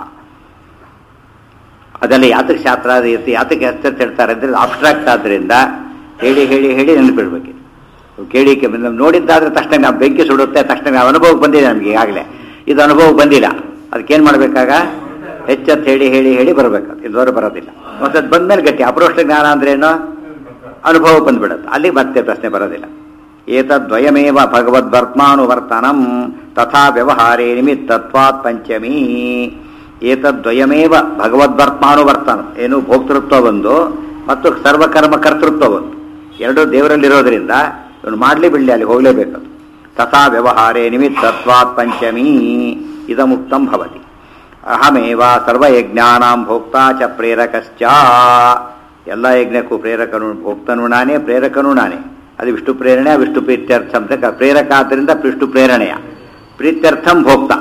ಅದೆಲ್ಲ ಯಾತಕ್ಕೆ ಶಾಸ್ತ್ರ ಅದು ಎತ್ತು ಯಾತಕ್ಕೆ ಹೆಸರು ಹೇಳ್ತಾರೆ ಅಂದ್ರೆ ಅಬ್ಸ್ಟ್ರಾಕ್ಟ್ ಆದ್ರಿಂದ ಹೇಳಿ ಹೇಳಿ ಹೇಳಿ ನೆನಪಿಡ್ಬೇಕು ಕೇಳಿಕೆ ಬಂದು ನೋಡಿದ್ದಾದ್ರೆ ತಕ್ಷಣ ನಾವು ಬೆಂಕಿ ಸುಡುತ್ತೆ ತಕ್ಷಣ ನಾವು ಅನುಭವಕ್ಕೆ ಬಂದಿದೆ ನಮಗೆ ಈಗಾಗಲೇ ಇದು ಅನುಭವಕ್ಕೆ ಬಂದಿಲ್ಲ ಅದಕ್ಕೇನು ಮಾಡಬೇಕಾಗ ಹೆಚ್ಚತ್ತು ಹೇಳಿ ಹೇಳಿ ಹೇಳಿ ಬರಬೇಕು ಇದುವರೆಗೆ ಬರೋದಿಲ್ಲ ಮತ್ತೆ ಬಂದ್ಮೇಲೆ ಗಟ್ಟಿ ಅಪರೋಷ್ಟ ಜ್ಞಾನ ಅಂದ್ರೇನು ಅನುಭವ ಬಂದ್ಬಿಡುತ್ತೆ ಅಲ್ಲಿ ಮತ್ತೆ ಪ್ರಶ್ನೆ ಬರೋದಿಲ್ಲ ಏತದ್ವಯಮೇವ ಭಗವದ್ವರ್ತ್ಮಾನುವರ್ತನಂ ತಥಾ ವ್ಯವಹಾರೇ ನಿಮಿತ್ತತ್ವಾತ್ ಪಂಚಮೀ ಏತದ್ವಯಮೇವ ಭಗವದ್ವರ್ತ್ಮಾನುವರ್ತನ ಏನು ಭೋಕ್ತೃತ್ವ ಒಂದು ಮತ್ತು ಸರ್ವಕರ್ಮ ಕರ್ತೃತ್ವ ಒಂದು ಎರಡು ದೇವರಲ್ಲಿರೋದ್ರಿಂದ ಇವನು ಮಾಡಲಿ ಬಿಡಲಿ ಅಲ್ಲಿ ಹೋಗಲೇಬೇಕು ತಥಾ ವ್ಯವಹಾರೇ ನಿಮಿತ್ತತ್ವಾತ್ ಪಂಚಮೀ ಇದಮುಕ್ತಂ ಭವತಿ ಅಹಮೇವ ಸರ್ವಯಜ್ಞಾನಾಂ ಭೋಕ್ತಾ ಚ ಪ್ರೇರಕಶ್ಚ ಎಲ್ಲ ಯಜ್ಞಕ್ಕೂ ಪ್ರೇರಕನು ಭೋಕ್ತನು ನಾನೇ ಪ್ರೇರಕನು ನಾನೇ ಅದು ವಿಷ್ಣು ಪ್ರೇರಣೆ ವಿಷ್ಣು ಪ್ರೀತ್ಯರ್ಥಂ ಅಂತ ಪ್ರೇರಕ ಆದ್ದರಿಂದ ವಿಷ್ಣು ಪ್ರೇರಣೆಯ ಪ್ರೀತ್ಯರ್ಥಂ ಭೋಕ್ತ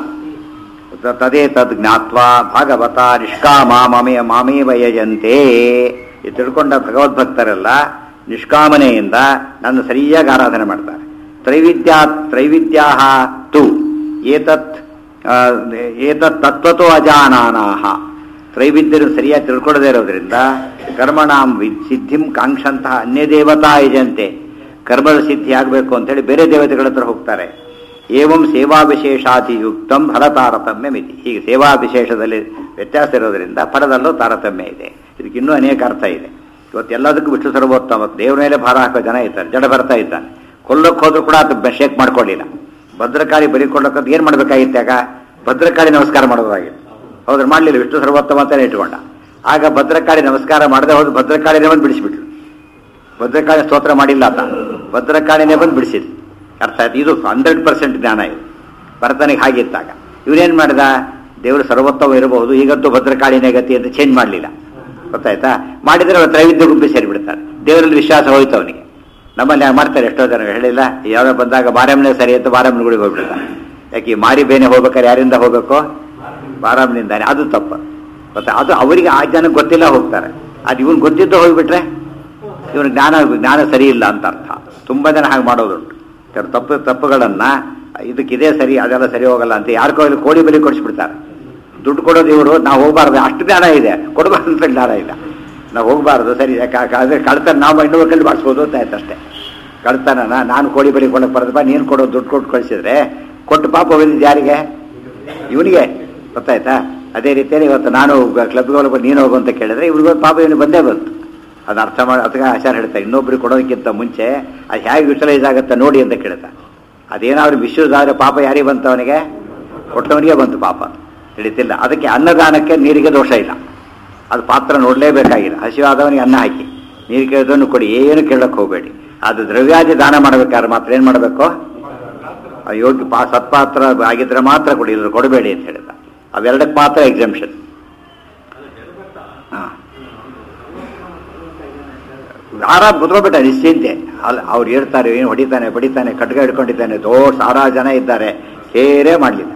ತ- ತದೇ ತದ್ ಜ್ಞಾತ್ವಾ ಭಾಗವತ ನಿಷ್ಕಾಮ ಮಾಮೇ ಮಾಮೇವ ಯಜಂತೆ ಇದು ತಿಳ್ಕೊಂಡ ಭಗವದ್ಭಕ್ತರೆಲ್ಲ ನಿಷ್ಕಾಮನೆಯಿಂದ ನನ್ನ ಸರಿಯಾಗಿ ಆರಾಧನೆ ಮಾಡ್ತಾರೆ ತ್ರೈವಿದ್ಯಾ ತ್ರೈವಿದ್ಯಾ ತು ಏತತ್ ಆ, ಏತತ್ ತತ್ವತೋ ಅಜಾನಾನಾಹ ತ್ರೈವಿದ್ಯರು ಸರಿಯಾಗಿ ತಿಳ್ಕೊಳ್ಳದೇ ಇರೋದ್ರಿಂದ ಕರ್ಮಣಾಂ ವಿ ಸಿದ್ಧಿಂ ಕಾಂಕ್ಷಂತಹ ಅನ್ಯ ದೇವತಾ ಯಜಂತೆ ಕರ್ಮದ ಸಿದ್ಧಿ ಆಗಬೇಕು ಅಂತೇಳಿ ಬೇರೆ ದೇವತೆಗಳ ಹತ್ರ ಹೋಗ್ತಾರೆ ಏವಂ ಸೇವಾ ವಿಶೇಷಾತಿಯುಕ್ತಂ ಫಲ ತಾರತಮ್ಯ ಮಿತಿ ಹೀಗೆ ಸೇವಾ ವಿಶೇಷದಲ್ಲಿ ವ್ಯತ್ಯಾಸ ಇರೋದ್ರಿಂದ ಫಲದಲ್ಲೂ ತಾರತಮ್ಯ ಇದೆ ಇದಕ್ಕೆ ಇನ್ನೂ ಅನೇಕ ಅರ್ಥ ಇದೆ ಇವತ್ತು ಎಲ್ಲದಕ್ಕೂ ವಿಷ್ಣು ಸರ್ವೋತ್ತಮ ದೇವ್ರ ಮೇಲೆ ಭಾರ ಹಾಕೋ ಜನ ಇರ್ತಾರೆ ಜಡ ಬರ್ತಾ ಇದ್ದಾನೆ ಕೊಲ್ಲಕ್ಕೆ ಹೋದ್ರೂ ಕೂಡ ಅದು ಶೇಕ್ ಮಾಡ್ಕೊಳ್ಳಿಲ್ಲ ಭದ್ರಕಾಳಿ ಬಲಿಕೊಳ್ಳೋಕೆ ಏನು ಮಾಡ್ಬೇಕಾಗಿತ್ತು ಆಗ ಭದ್ರಕಾಳಿ ನಮಸ್ಕಾರ ಮಾಡೋದಾಗಿತ್ತು ಹೌದ್ರ ಮಾಡಲಿಲ್ಲ ವಿಷ್ಣು ಸರ್ವೋತ್ತಮ ಅಂತಾನೆ ಇಟ್ಕೊಂಡ ಆಗ ಭದ್ರಕಾಳಿ ನಮಸ್ಕಾರ ಮಾಡದೆ ಹೋದ್ರು ಭದ್ರಕಾಳಿನೇ ಬಂದು ಬಿಡಿಸ್ಬಿಟ್ರು ಭದ್ರಕಾಳಿ ಸ್ತೋತ್ರ ಮಾಡಿಲ್ಲ ಆತ ಭದ್ರಕಾಳಿನೇ ಬಂದು ಬಿಡಿಸಿದ್ರು ಅರ್ಥ ಆಯ್ತು ಇದು ಹಂಡ್ರೆಡ್ ಪರ್ಸೆಂಟ್ ಜ್ಞಾನ ಇದು ಭರತನಿಗೆ ಹಾಗಿತ್ತಾಗ ಇವನೇನು ಮಾಡಿದ ದೇವರು ಸರ್ವೋತ್ತಮ ಇರಬಹುದು ಈಗಂತೂ ಭದ್ರಕಾಳಿನೇ ಗತಿ ಅಂತ ಚೇಂಜ್ ಮಾಡಲಿಲ್ಲ ಗೊತ್ತಾಯ್ತಾ ಮಾಡಿದ್ರೆ ಅವ್ರು ತ್ರೈವಿದ್ಯ ಗುಂಪಿ ಸೇರಿಬಿಡ್ತಾರೆ ದೇವರಲ್ಲಿ ವಿಶ್ವಾಸ ಹೋಯ್ತು ಅವನಿಗೆ ನಮ್ಮಲ್ಲಿ ಹಾಗೆ ಮಾಡ್ತಾರೆ ಎಷ್ಟೋ ಜನ ಹೇಳಿಲ್ಲ ಯಾರೋ ಬಂದಾಗ ಬಾರಮ್ಮನೆ ಸರಿ ಅಂತ ಬಾರಮ್ಮನ ಗುಡಿಗೆ ಹೋಗ್ಬಿಡ್ತಾರೆ ಯಾಕೆ ಈ ಮಾರಿ ಬೇನೆ ಹೋಗ್ಬೇಕಾದ್ರೆ ಯಾರಿಂದ ಹೋಗ್ಬೇಕು ಬಾರಾಮನಿಂದಾನೆ ಅದು ತಪ್ಪು ಗೊತ್ತಾ ಅದು ಅವರಿಗೆ ಆ ಜನಕ್ಕೆ ಗೊತ್ತಿಲ್ಲ ಹೋಗ್ತಾರೆ ಅದು ಇವನ್ ಗೊತ್ತಿದ್ದು ಹೋಗ್ಬಿಟ್ರೆ ಇವನ ಜ್ಞಾನ ಜ್ಞಾನ ಸರಿ ಇಲ್ಲ ಅಂತ ಅರ್ಥ ತುಂಬಾ ಜನ ಹಾಗೆ ಮಾಡೋದುಂಟು ಕೆಲವು ತಪ್ಪು ತಪ್ಪುಗಳನ್ನ ಇದಕ್ಕಿದೆ ಸರಿ ಅದೆಲ್ಲ ಸರಿ ಹೋಗಲ್ಲ ಅಂತ ಯಾರ ಕೈಲಿ ಕೋಳಿ ಬಲಿ ಕೊಡಿಸ್ಬಿಡ್ತಾರೆ ದುಡ್ಡು ಕೊಡೋದು ಇವರು ನಾವು ಹೋಗಬಾರ್ದು ಅಷ್ಟು ಜ್ಞಾನ ಇದೆ ಕೊಡಬಾರ್ದು ಅಂತ ಜ್ಞಾನ ಇಲ್ಲ ನಾವು ಹೋಗಬಾರ್ದು ಸರಿ ಯಾಕೆ ಅದೇ ಕಳ್ತನ ನಾವು ಇನ್ನೊಬ್ಬ ಕೈಲಿ ಮಾಡಿಸ್ಬೋದು ಅಂತ ಆಯ್ತು ಅಷ್ಟೇ ಕಳ್ತನನ ನಾನು ಕೋಳಿ ಬಲಿ ಕೊಡಕ್ಕೆ ಬರೋದಪ್ಪ ನೀನು ಕೊಡೋ ದುಡ್ಡು ಕೊಟ್ಟು ಕಳಿಸಿದ್ರೆ ಕೊಟ್ಟು ಪಾಪ ಬಂದಿದ್ದು ಯಾರಿಗೆ ಇವನಿಗೆ ಗೊತ್ತಾಯ್ತಾ ಅದೇ ರೀತಿಯಲ್ಲಿ ಇವತ್ತು ನಾನು ಕ್ಲಬ್ಗೆ ಹೋಗ್ಬೇಕು ನೀನು ಹೋಗು ಅಂತ ಕೇಳಿದ್ರೆ ಇವ್ರಿಗೂ ಪಾಪ ಇವನಿಗೆ ಬಂದೇ ಬಂತು ಅದನ್ನ ಅರ್ಥ ಮಾಡಿ ಅದಕ್ಕೆ ಆಚಾರ ಹೇಳ್ತಾರೆ ಇನ್ನೊಬ್ರಿಗೆ ಕೊಡೋದಕ್ಕಿಂತ ಮುಂಚೆ ಅದು ಹೇಗೆ ಯುಟಿಲೈಸ್ ಆಗುತ್ತೆ ನೋಡಿ ಅಂತ ಕೇಳ್ತಾ ಅದೇನಾದ್ರೂ ಮಿಸ್ಯೂಸ್ ಆದರೆ ಪಾಪ ಯಾರಿಗೆ ಬಂತು ಅವನಿಗೆ ಕೊಟ್ಟವನಿಗೆ ಬಂತು ಪಾಪ ತಿಳಿತಿಲ್ಲ ಅದಕ್ಕೆ ಅನ್ನದಾನಕ್ಕೆ ನೀರಿಗೆ ದೋಷ ಇಲ್ಲ ಅದು ಪಾತ್ರ ನೋಡಲೇಬೇಕಾಗಿಲ್ಲ ಹಸಿವಾದವನಿಗೆ ಅನ್ನ ಹಾಕಿ ನೀರು ಕೇಳಿದವನು ಕೊಡಿ ಏನು ಕೇಳಕ್ಕೆ ಹೋಗಬೇಡಿ ಅದು ದ್ರವ್ಯಾದಿ ದಾನ ಮಾಡ್ಬೇಕಾದ್ರೆ ಮಾತ್ರ ಏನು ಮಾಡಬೇಕು ಆ ಯೋಗ್ಯ ಪಾ ಸತ್ಪಾತ್ರ ಆಗಿದ್ರೆ ಮಾತ್ರ ಕೊಡಿ ಇಲ್ಲದ್ರೆ ಕೊಡಬೇಡಿ ಅಂತ ಹೇಳಿದ ಅವೆರಡಕ್ಕೆ ಮಾತ್ರ ಎಕ್ಸಾಮ್ಷನ್ ಹಾಂ ಆರಾಮ್ ಕುತ್ಕೊಬಿಟ್ಟ ನಿಶ್ಚಿಂತೆ ಅಲ್ಲ ಅವ್ರು ಹೇಳ್ತಾರೆ ಏನು ಹೊಡಿತಾನೆ ಬಡಿತಾನೆ ಕಟ್ಗ ಹಿಡ್ಕೊಂಡಿದ್ದಾನೆ ದೊಡ್ಡ ಸಾರಾ ಜನ ಇದ್ದಾರೆ ಸೇರೇ ಮಾಡಲಿಲ್ಲ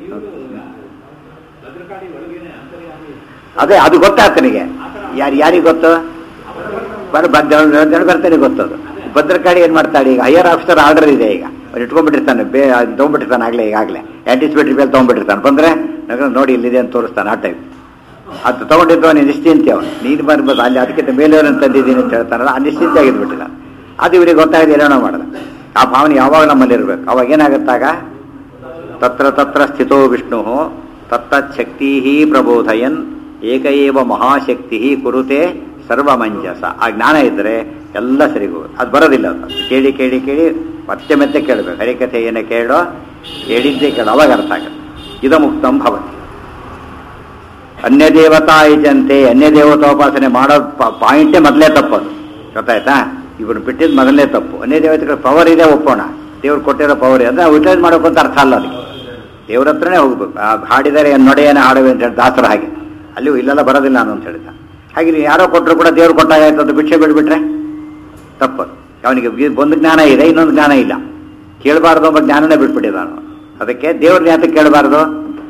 ಅದೇ ಅದು ಗೊತ್ತಾಗ್ತನಿಗೆ ಯಾರು ಯಾರಿಗೆ ಗೊತ್ತು ಬರ ಜನ ಬರ್ತಾನೆ ಗೊತ್ತದು ಭದ್ರಕಾಳಿ ಏನು ಮಾಡ್ತಾಳೆ ಈಗ ಹೈಯರ್ ಆಫೀಸರ್ ಆರ್ಡರ್ ಇದೆ ಈಗ ಅವ್ನು ಇಟ್ಕೊಂಡ್ಬಿಟ್ಟಿರ್ತಾನೆ ಬೇ ಅದ್ನ ತೊಗೊಂಡ್ಬಿಟ್ಟಿರ್ತಾನೆ ಆಗಲೇ ಈಗಾಗಲೇ ಆಂಟಿಸಿಪೇಟರಿ ಮೇಲೆ ತೊಗೊಂಡ್ಬಿಟ್ಟಿರ್ತಾನೆ ಬಂದರೆ ನೋಡಿ ಇಲ್ಲಿದೆ ಅಂತ ತೋರಿಸ್ತಾನೆ ಆ ಟೈಪ್ ಅದು ತೊಗೊಂಡಿದ್ದು ಅವನಿಗೆ ನಿಶ್ಚಿಂತೆ ಅವನು ನೀನು ಬರ್ಬೋದು ಅಲ್ಲಿ ಅದಕ್ಕಿಂತ ಮೇಲೆಯವನು ತಂದಿದ್ದೀನಿ ಅಂತ ಹೇಳ್ತಾನಲ್ಲ ಆ ನಿಶ್ಚಿಂತೆ ಆಗಿದ್ಬಿಟ್ಟಿಲ್ಲ ಅದು ಇವರಿಗೆ ಗೊತ್ತಾಗಿದೆ ಏನೋ ಮಾಡಿದ ಆ ಭಾವನೆ ಯಾವಾಗ ನಮ್ಮಲ್ಲಿ ಇರಬೇಕು ಅವಾಗ ಏನಾಗುತ್ತಾಗ ತತ್ರ ತತ್ರ ಸ್ಥಿತೋ ವಿಷ್ಣು ತತ್ತಚ್ಛಕ್ತಿ ಪ್ರಬೋಧಯನ್ ಏಕಏವ ಮಹಾಶಕ್ತಿ ಕುರುತೆ ಸರ್ವಮಂಜಸ ಆ ಜ್ಞಾನ ಇದ್ದರೆ ಎಲ್ಲ ಸರಿ ಹೋಗುತ್ತೆ ಅದು ಬರೋದಿಲ್ಲ ಅದು ಕೇಳಿ ಕೇಳಿ ಕೇಳಿ ಮತ್ತೆ ಮತ್ತೆ ಕೇಳಬೇಕು ಹರಿಕಥೆ ಏನೇ ಕೇಳೋ ಕೇಳಿದ್ದೇ ಕೇಳೋ ಅವಾಗ ಅರ್ಥ ಆಗುತ್ತೆ ಇದ ಮುಕ್ತಂ ಭವತಿ ಅನ್ಯ ದೇವತಾ ಇಜಂತೆ ಅನ್ಯ ದೇವತಾಪಾಸನೆ ಮಾಡೋ ಪಾಯಿಂಟೇ ಮೊದಲೇ ತಪ್ಪದು ಗೊತ್ತಾಯ್ತಾ ಇವ್ರು ಬಿಟ್ಟಿದ್ದು ಮೊದಲನೇ ತಪ್ಪು ಅನ್ಯ ದೇವತೆಗಳ ಪವರ್ ಇದೆ ಒಪ್ಪೋಣ ದೇವ್ರು ಕೊಟ್ಟಿರೋ ಪವರ್ ಅಂದ್ರೆ ನಾವು ಯುಟಿಲೈಸ್ ಮಾಡೋಕೆ ಅಂತ ಅರ್ಥ ಅಲ್ಲ ಅದಕ್ಕೆ ದೇವ್ರ ಹತ್ರನೇ ಹೋಗ್ಬೇಕು ಆ ಹಾಡಿದರೆ ನೊಡೆಯನ್ನ ಹಾಡುವೆ ಅಂತ ಹೇಳಿ ದಾಸರ ಹಾಗೆ ಅಲ್ಲಿ ಇಲ್ಲೆಲ್ಲ ಬರೋದಿಲ್ಲ ನಾನು ಅಂತ ಹೇಳಿದ ಹಾಗೆ ನೀವು ಯಾರೋ ಕೊಟ್ಟರು ಕೂಡ ದೇವ್ರು ಕೊಟ್ಟಾಗ ಆಯ್ತು ಭಿಕ್ಷೆ ಬಿಡ್ಬಿಟ್ರೆ ತಪ್ಪದು ಅವನಿಗೆ ವಿ- ಒಂದು ಜ್ಞಾನ ಇದೆ ಇನ್ನೊಂದು ಜ್ಞಾನ ಇಲ್ಲ ಕೇಳಬಾರ್ದು ಒಬ್ಬ ಜ್ಞಾನನೇ ಬಿಟ್ಬಿಟ್ಟಿದ್ದಾನು ಅದಕ್ಕೆ ದೇವ್ರನ್ನ ಯಾತಕ್ಕೆ ಕೇಳಬಾರ್ದು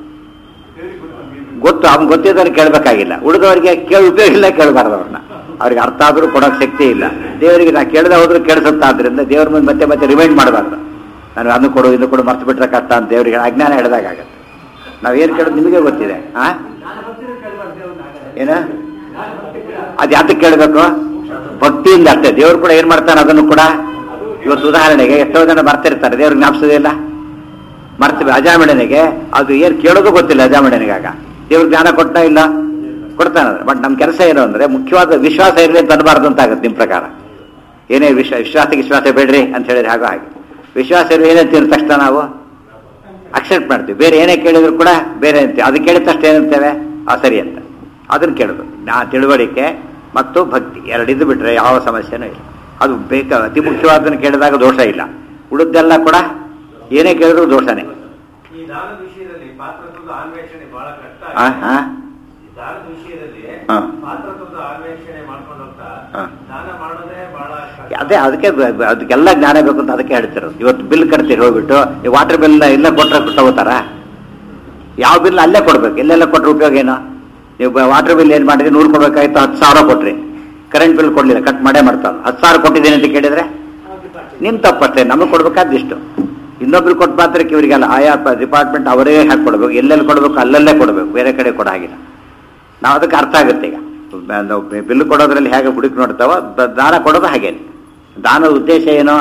ಗೊತ್ತು ಅವ್ನು ಗೊತ್ತಿದ್ದವ್ರಿಗೆ ಕೇಳಬೇಕಾಗಿಲ್ಲ ಉಳಿದವರಿಗೆ ಕೇಳಿ ಉಪಯೋಗ ಇಲ್ಲ ಕೇಳಬಾರ್ದು ಅವ್ರನ್ನ ಅವ್ರಿಗೆ ಅರ್ಥ ಆದ್ರೂ ಕೊಡೋಕೆ ಶಕ್ತಿ ಇಲ್ಲ ದೇವರಿಗೆ ನಾ ಕೇಳದೆ ಹೋದ್ರೂ ಕೇಳಿಸುತ್ತಾ ಆದ್ರಿಂದ ದೇವ್ರ ಮುಂದೆ ಮತ್ತೆ ಮತ್ತೆ ರಿಮೈಂಡ್ ಮಾಡಬಾರ್ದು ನಾನು ಅದನ್ನು ಕೊಡು ಇದು ಕೊಡು ಮರ್ತು ಬಿಟ್ರೆ ಕಷ್ಟ ಅಂತ ದೇವರಿಗೆ ಅಜ್ಞಾನ ಹಿಡ್ದಾಗತ್ತೆ ನಾವೇನು ಕೇಳೋದು ನಿಮಗೆ ಗೊತ್ತಿದೆ ಆ ನಾನು ಭಕ್ತಿನ ಕೇಳಬಾರ್ದು ದೇವ್ರನ್ನ ಹಾಗಾದ್ರೆ. ಏನ ನಾನು ಭಕ್ತಿ ಕೂಡ ಅದು ಯಾತಕ್ಕೆ ಕೇಳಬೇಕು ಭಕ್ತಿಯಿಂದ ಅಷ್ಟೇ ದೇವ್ರು ಕೂಡ ಏನ್ ಮಾಡ್ತಾನೆ ಅದನ್ನು ಕೂಡ ಇವತ್ತು ಉದಾಹರಣೆಗೆ ಎಷ್ಟೋ ಜನ ಬರ್ತಿರ್ತಾರೆ ದೇವ್ರ ಜ್ಞಾಪಿಸೋದಿಲ್ಲ ಮರ್ತೀವಿ ಅಜಾಮಿಡನಿಗೆ ಅದು ಏನು ಕೇಳೋದು ಗೊತ್ತಿಲ್ಲ ಅಜಾಮಿಡನಿಗೆ ಆಗ ದೇವ್ರ ಜ್ಞಾನ ಕೊಟ್ಟ ಇಲ್ಲ ಕೊಡ್ತಾನೆ ಬಟ್ ನಮ್ಮ ಕೆಲಸ ಏನು ಅಂದ್ರೆ ಮುಖ್ಯವಾದ ವಿಶ್ವಾಸ ಇರಲಿ ಅಂತ ಅನ್ಬಾರ್ದು ಅಂತ ಆಗುತ್ತೆ ನಿಮ್ಮ ಪ್ರಕಾರ ಏನೇ ವಿಶ್ವ ವಿಶ್ವಾಸಕ್ಕೆ ವಿಶ್ವಾಸ ಬೇಡ್ರಿ ಅಂತ ಹೇಳಿದ್ರೆ ಹಾಗೋ ಹಾಗೆ ವಿಶ್ವಾಸ ಇರಲಿ ಏನಂತೀವಿ ತಕ್ಷಣ ನಾವು ಅಕ್ಸೆಪ್ಟ್ ಮಾಡ್ತೀವಿ ಬೇರೆ ಏನೇ ಕೇಳಿದ್ರು ಕೂಡ ಬೇರೆ ಅಂತೀವಿ ಅದು ಕೇಳಿದ ತಕ್ಷಣ ಏನಂತೇವೆ ಆ ಸರಿ ಅಂತ ಅದನ್ನು ಕೇಳೋದು ನಾ ತಿಳುವಳಿಕೆ ಮತ್ತು ಭಕ್ತಿ ಎರಡಿದ್ದು ಬಿಟ್ರೆ ಯಾವ ಸಮಸ್ಯೆನೂ ಇಲ್ಲ ಅದು ಬೇಕ ಅತಿ ಮುಖ್ಯವಾದನ್ನು ಕೇಳಿದಾಗ ದೋಷ ಇಲ್ಲ ಉಳಿದೆಲ್ಲ ಕೂಡ ಏನೇ ಕೇಳಿದ್ರು ದೋಷನೇ ಈ ದಾನದ ವಿಷಯದಲ್ಲಿ ಪಾತ್ರತ್ವದ ಅನ್ವೇಷಣೆ ಬಹಳ ಕಷ್ಟ ಆ, ಆ? ಈ ದಾನದ ವಿಷಯದಲ್ಲಿ ಹಾ. ಪಾತ್ರತ್ವದ ಅನ್ವೇಷಣೆ ಮಾಡ್ಕೊಂಡು ಹೋಗ್ತಾ ಹಾ. ದಾನ ಮಾಡೋದೇ ಬಹಳ ಕಷ್ಟ ಅದೇ ಅದಕ್ಕೆ ಬ- ಬ- ಅದಕ್ಕೆಲ್ಲ ಜ್ಞಾನ ಬೇಕು ಅಂತ ಅದಕ್ಕೆ ಹೇಳ್ತಿರೋದು ಇವತ್ತು ಬಿಲ್ ಕಟ್ತೀರಿ ಹೋಗ್ಬಿಟ್ಟು ಈ ವಾಟರ್ ಬಿಲ್ ಇಲ್ಲ ಕೊಟ್ಟರೆ ತಗೋತಾರ ಯಾವ ಬಿಲ್ ಅಲ್ಲೇ ಕೊಡ್ಬೇಕು ಎಲ್ಲೆಲ್ಲ ಕೊಟ್ರೆ ಉಪಯೋಗ ಏನು ನೀವು ವಾಟರ್ ಬಿಲ್ ಏನು ಮಾಡಿದ್ರೆ ನೂರು ಕೊಡ್ಬೇಕಾಯ್ತು ಹತ್ತು ಸಾವಿರ ಕೊಟ್ರಿ ಕರೆಂಟ್ ಬಿಲ್ ಕೊಡ್ಲಿಲ್ಲ ಕಟ್ ಮಾಡೇ ಮಾಡ್ತಾರೆ ಹತ್ತು ಸಾವಿರ ಕೊಟ್ಟಿದ್ದೀನಿ ಅಂತ ಕೇಳಿದ್ರೆ ನಿಮ್ ತಪ್ಪಷ್ಟೇ ನಮಗೆ ಕೊಡ್ಬೇಕಾದ್ದು ಇಷ್ಟು ಇನ್ನೊಬ್ರು ಕೊಟ್ಟ ಮಾತ್ರಕ್ಕೆ ಇವರಿಗೆಲ್ಲ ಆಯಾ ಡಿಪಾರ್ಟ್ಮೆಂಟ್ ಅವರೇ ಹಾಕಿ ಕೊಡ್ಬೇಕು ಎಲ್ಲೆಲ್ಲಿ ಕೊಡಬೇಕು ಅಲ್ಲಲ್ಲೇ ಕೊಡಬೇಕು ಬೇರೆ ಕಡೆ ಕೊಡ ಹಾಗಿಲ್ಲ ನಾವು ಅದಕ್ಕೆ ಅರ್ಥ ಆಗುತ್ತೆ ಈಗ ನಾವು ಬಿಲ್ ಕೊಡೋದ್ರಲ್ಲಿ ಹೇಗೆ ಹುಡುಕಿ ನೋಡ್ತಾವೋ ದ- ದಾನ ಕೊಡೋದು ಹಾಗೇನೆ ದಾನದ ಉದ್ದೇಶ ಏನು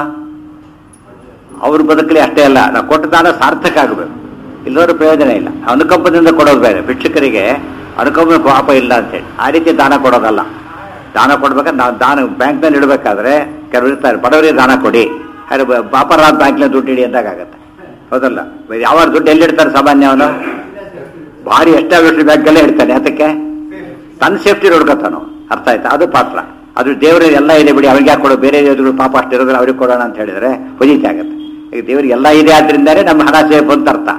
ಅವ್ರ ಬದುಕಲಿ ಅಷ್ಟೇ ಅಲ್ಲ ನಾವು ಕೊಟ್ಟ ದಾನ ಸಾರ್ಥಕ ಆಗಬೇಕು ಇಲ್ಲೋರು ಪ್ರಯೋಜನ ಇಲ್ಲ ಅನುಕಂಪದಿಂದ ಕೊಡೋದು ಬೇರೆ ಭಿಕ್ಷುಕರಿಗೆ ಅನುಕಂಪ ಪಾಪ ಇಲ್ಲ ಅಂತೇಳಿ ಆ ರೀತಿ ದಾನ ಕೊಡೋದಲ್ಲ ದಾನ ಕೊಡ್ಬೇಕಾದ್ರೆ ನಾವು ದಾನ ಬ್ಯಾಂಕ್ನಲ್ಲಿ ಇಡಬೇಕಾದ್ರೆ ಕೆಲವರು ಇರ್ತಾರೆ ಬಡವರಿಗೆ ದಾನ ಕೊಡಿ ಹಾಗೆ ಪಾಪರಾದ ಬ್ಯಾಂಕ್ನಲ್ಲಿ ದುಡ್ಡು ಇಡಿ ಅಂದಾಗತ್ತೆ ಹೌದಲ್ಲ ಯಾವ ದುಡ್ಡು ಎಲ್ಲಿಡ್ತಾರೆ ಸಾಮಾನ್ಯ ಅವನು ಭಾರಿ ಎಸ್ಟಾಬ್ಲಿಷ್ ಬ್ಯಾಂಕಲ್ಲೇ ಇಡ್ತಾನೆ ಅದಕ್ಕೆ ತನ್ನ ಸೇಫ್ಟಿ ನೋಡ್ಕೊತಾನು ಅರ್ಥ ಆಯ್ತಾ ಅದು ಪಾತ್ರ ಅದು ದೇವರ ಎಲ್ಲ ಇದೆ ಬಿಡಿ ಅವ್ರಿಗೆ ಯಾಕೆ ಕೊಡೋ ಬೇರೆ ದೇವರುಗಳು ಪಾಪ ಅಷ್ಟು ಇರೋದ್ರೆ ಅವ್ರಿಗೆ ಕೊಡೋಣ ಅಂತ ಹೇಳಿದ್ರೆ ಹೊಜಿತಿ ಆಗುತ್ತೆ ಈಗ ದೇವ್ರಿಗೆ ಎಲ್ಲ ಇದೆ ಆದ್ರಿಂದಾನೇ ನಮ್ಮ ಹಣ ಸೇಫ್ ಅಂತ ಅರ್ಥ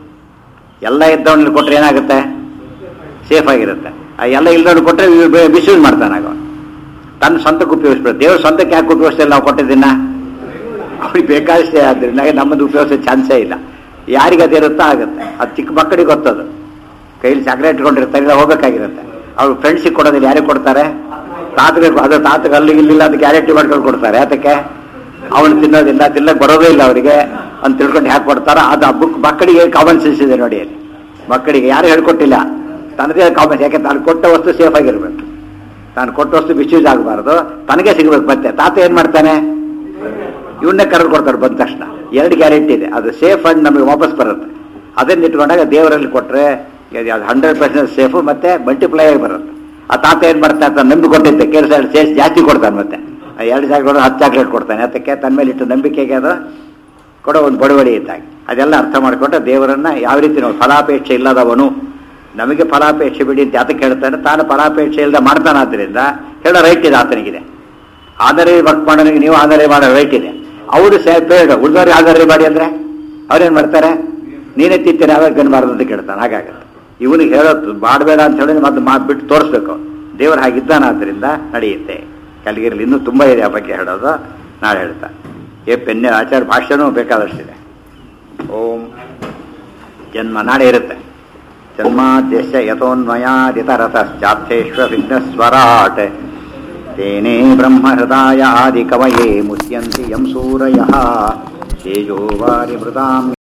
ಎಲ್ಲ ಇದ್ದವನಲ್ಲಿ ಕೊಟ್ರೆ ಏನಾಗುತ್ತೆ ಸೇಫ್ ಆಗಿರುತ್ತೆ ಆ ಎಲ್ಲ ಇಲ್ದವ್ನು ಕೊಟ್ರೆ ಮಿಸ್ಯೂಸ್ ಮಾಡ್ತಾನೆ ಆಗ ಅವ್ನು. ತನ್ನ ಸ್ವಂತಕ್ಕೆ ಉಪಯೋಗಿಸ್ಬಿಡ ದೇವ್ರ ಸ್ವಂತಕ್ಕೆ ಯಾಕೆ ಉಪಯೋಗಿಸ್ತಿಲ್ಲ ನಾವು ಕೊಟ್ಟಿದ್ದನ್ನ ಅವ್ರಿಗೆ ಬೇಕಾದಷ್ಟೇ ಆದ್ರಿಂದ ನಮ್ಮದು ಉಪಯೋಗಿಸೋ ಚಾನ್ಸೇ ಇಲ್ಲ ಯಾರಿಗೆ ಅದಿರುತ್ತೋ ಆಗುತ್ತೆ ಅದು ಚಿಕ್ಕ ಮಕ್ಕಳಿಗೆ ಗೊತ್ತದು ಕೈಲಿ ಚಾಕ್ಲೇಟ್ ಇಟ್ಕೊಂಡಿರ್ತಾರೆ ಇಲ್ಲ ಹೋಗ್ಬೇಕಾಗಿರುತ್ತೆ ಅವ್ರು ಫ್ರೆಂಡ್ಸಿಗೆ ಕೊಡೋದಿಲ್ಲ ಯಾರಿಗೆ ಕೊಡ್ತಾರೆ ತಾತಗೆ ಅದು ತಾತಗೆ ಅಲ್ಲಿ ಇಲ್ಲಿಲ್ಲ ಅದು ಗ್ಯಾರಂಟಿ ಮಾಡ್ಕೊಂಡು ಕೊಡ್ತಾರೆ ಅದಕ್ಕೆ ಅವನು ತಿನ್ನೋದಿಲ್ಲ ತಿನ್ನಕ್ಕೆ ಬರೋದೇ ಇಲ್ಲ ಅವರಿಗೆ ಅಂತ ತಿಳ್ಕೊಂಡು ಯಾಕೆ ಕೊಡ್ತಾರೋ ಅದು ಆ ಬುಕ್ ಮಕ್ಕಳಿಗೆ ಕಾಮನ್ ಸೆನ್ಸ್ ಇದೆ ನೋಡಿ ಅಲ್ಲಿ ಮಕ್ಕಳಿಗೆ ಯಾರು ಹೇಳ್ಕೊಟ್ಟಿಲ್ಲ ತನಗೆ ಕಾಮನ್ ಯಾಕೆ ತಾನು ಕೊಟ್ಟ ವಸ್ತು ಸೇಫ್ ಆಗಿರ್ಬೇಕು ತಾನು ಕೊಟ್ಟ ವಸ್ತು ಮಿಸ್ಯೂಸ್ ಆಗಬಾರ್ದು ತನಗೆ ಸಿಗ್ಬೇಕು ಮತ್ತೆ ತಾತ ಏನ್ ಮಾಡ್ತಾನೆ ಇವನ್ನೇ ಕರೆದು ಕೊಡ್ತಾರೆ ಬಂದ ತಕ್ಷಣ ಎರಡು ಗ್ಯಾರಂಟಿ ಇದೆ ಅದು ಸೇಫ್ ಅಂಡ್ ನಮಗೆ ವಾಪಸ್ ಬರುತ್ತೆ ಅದನ್ನ ಇಟ್ಕೊಂಡಾಗ ದೇವರಲ್ಲಿ ಕೊಟ್ರೆ ಅದು ಹಂಡ್ರೆಡ್ ಪರ್ಸೆಂಟ್ ಸೇಫು ಮತ್ತೆ ಮಲ್ಟಿಪ್ಲೈ ಆಗಿ ಬರುತ್ತೆ ಆ ತಾತ ಏನ್ ಮಾಡ್ತಾನೆ ಅಂತ ನಂಬಿ ಕೊಟ್ಟಿದ್ದೆ ಕೆಲಸ ಸೇಸ್ ಜಾಸ್ತಿ ಕೊಡ್ತಾನೆ ಮತ್ತೆ ಆ ಎರಡು ಚಾಕ್ಲೇಟ್ ಹತ್ತು ಚಾಕ್ಲೇಟ್ ಕೊಡ್ತಾನೆ ಅದಕ್ಕೆ ತನ್ನ ಮೇಲೆ ಇಟ್ಟು ನಂಬಿಕೆಗೆ ಅದು ಕೊಡೋ ಒಂದು ಬಡವಳಿ ಇದ್ದಾಗ ಅದೆಲ್ಲ ಅರ್ಥ ಮಾಡಿಕೊಂಡ್ರೆ ದೇವರನ್ನ ಯಾವ ರೀತಿ ನಾವು ಫಲಾಪೇಕ್ಷೆ ಇಲ್ಲದವನು ನಮಗೆ ಫಲಾಪೇಕ್ಷೆ ಬಿಡಿ ಅಂತ ಯಾತಕ್ಕೆ ಹೇಳ್ತಾನೆ ತಾನು ಫಲಾಪೇಕ್ಷೆ ಇಲ್ಲದ ಮಾಡ್ತಾನಾದ್ರಿಂದ ಹೇಳೋ ರೈಟ್ ಇದೆ ಆತನಿಗಿದೆ ಆದರೆ ವರ್ಕ್ ಮಾಡೋನಿಗೆ ನೀವು ಆಧಾರ ಮಾಡೋ ರೈಟ್ ಇದೆ ಅವರು ಬೇಡ ಉಳಿದವ್ರಿಗೆ ಆಧಾರ ಮಾಡಿ ಅಂದ್ರೆ ಅವ್ರೇನ್ ಮಾಡ್ತಾರೆ ನೀನೇ ತಿಂತೀನಿ ಅವಾಗ ಗನ್ಬಾರ್ದು ಅಂತ ಕೇಳ್ತಾನೆ ಹಾಗಾಗತ್ತೆ ಇವನಿಗೆ ಹೇಳೋದು ಮಾಡಬೇಡ ಅಂತ ಹೇಳಿ ಮತ್ತೆ ಮಾತು ಬಿಟ್ಟು ತೋರಿಸ್ಬೇಕು ದೇವರು ಹಾಗಿದ್ದಾನಾದ್ರಿಂದ ನಡೆಯುತ್ತೆ ಕಲಿಗಿರಲಿ ಇನ್ನೂ ತುಂಬ ಇದೆ ಆ ಬಗ್ಗೆ ಹೇಳೋದು ನಾಳೆ ಹೇಳ್ತಾ ಏ ಪೆನ್ನೆ ಆಚಾರ್ಯ ಭಾಷೆನೂ ಬೇಕಾದಷ್ಟಿದೆ ಓಂ ಜನ್ಮ ನಾಳೆ ಇರುತ್ತೆ ಜನ್ಮಾದ್ಯಸ್ಯ ಯಥೋನ್ಮಯಾದಿತರತಶ್ಚಾರ್ಥೇಶ್ವ ವಿಘ್ನಸ್ವರಾಟ್ तेने ब्रह्महृदाय आदिकवये मुह्यन्ति यं सूरयः तेजो वारिमृताम्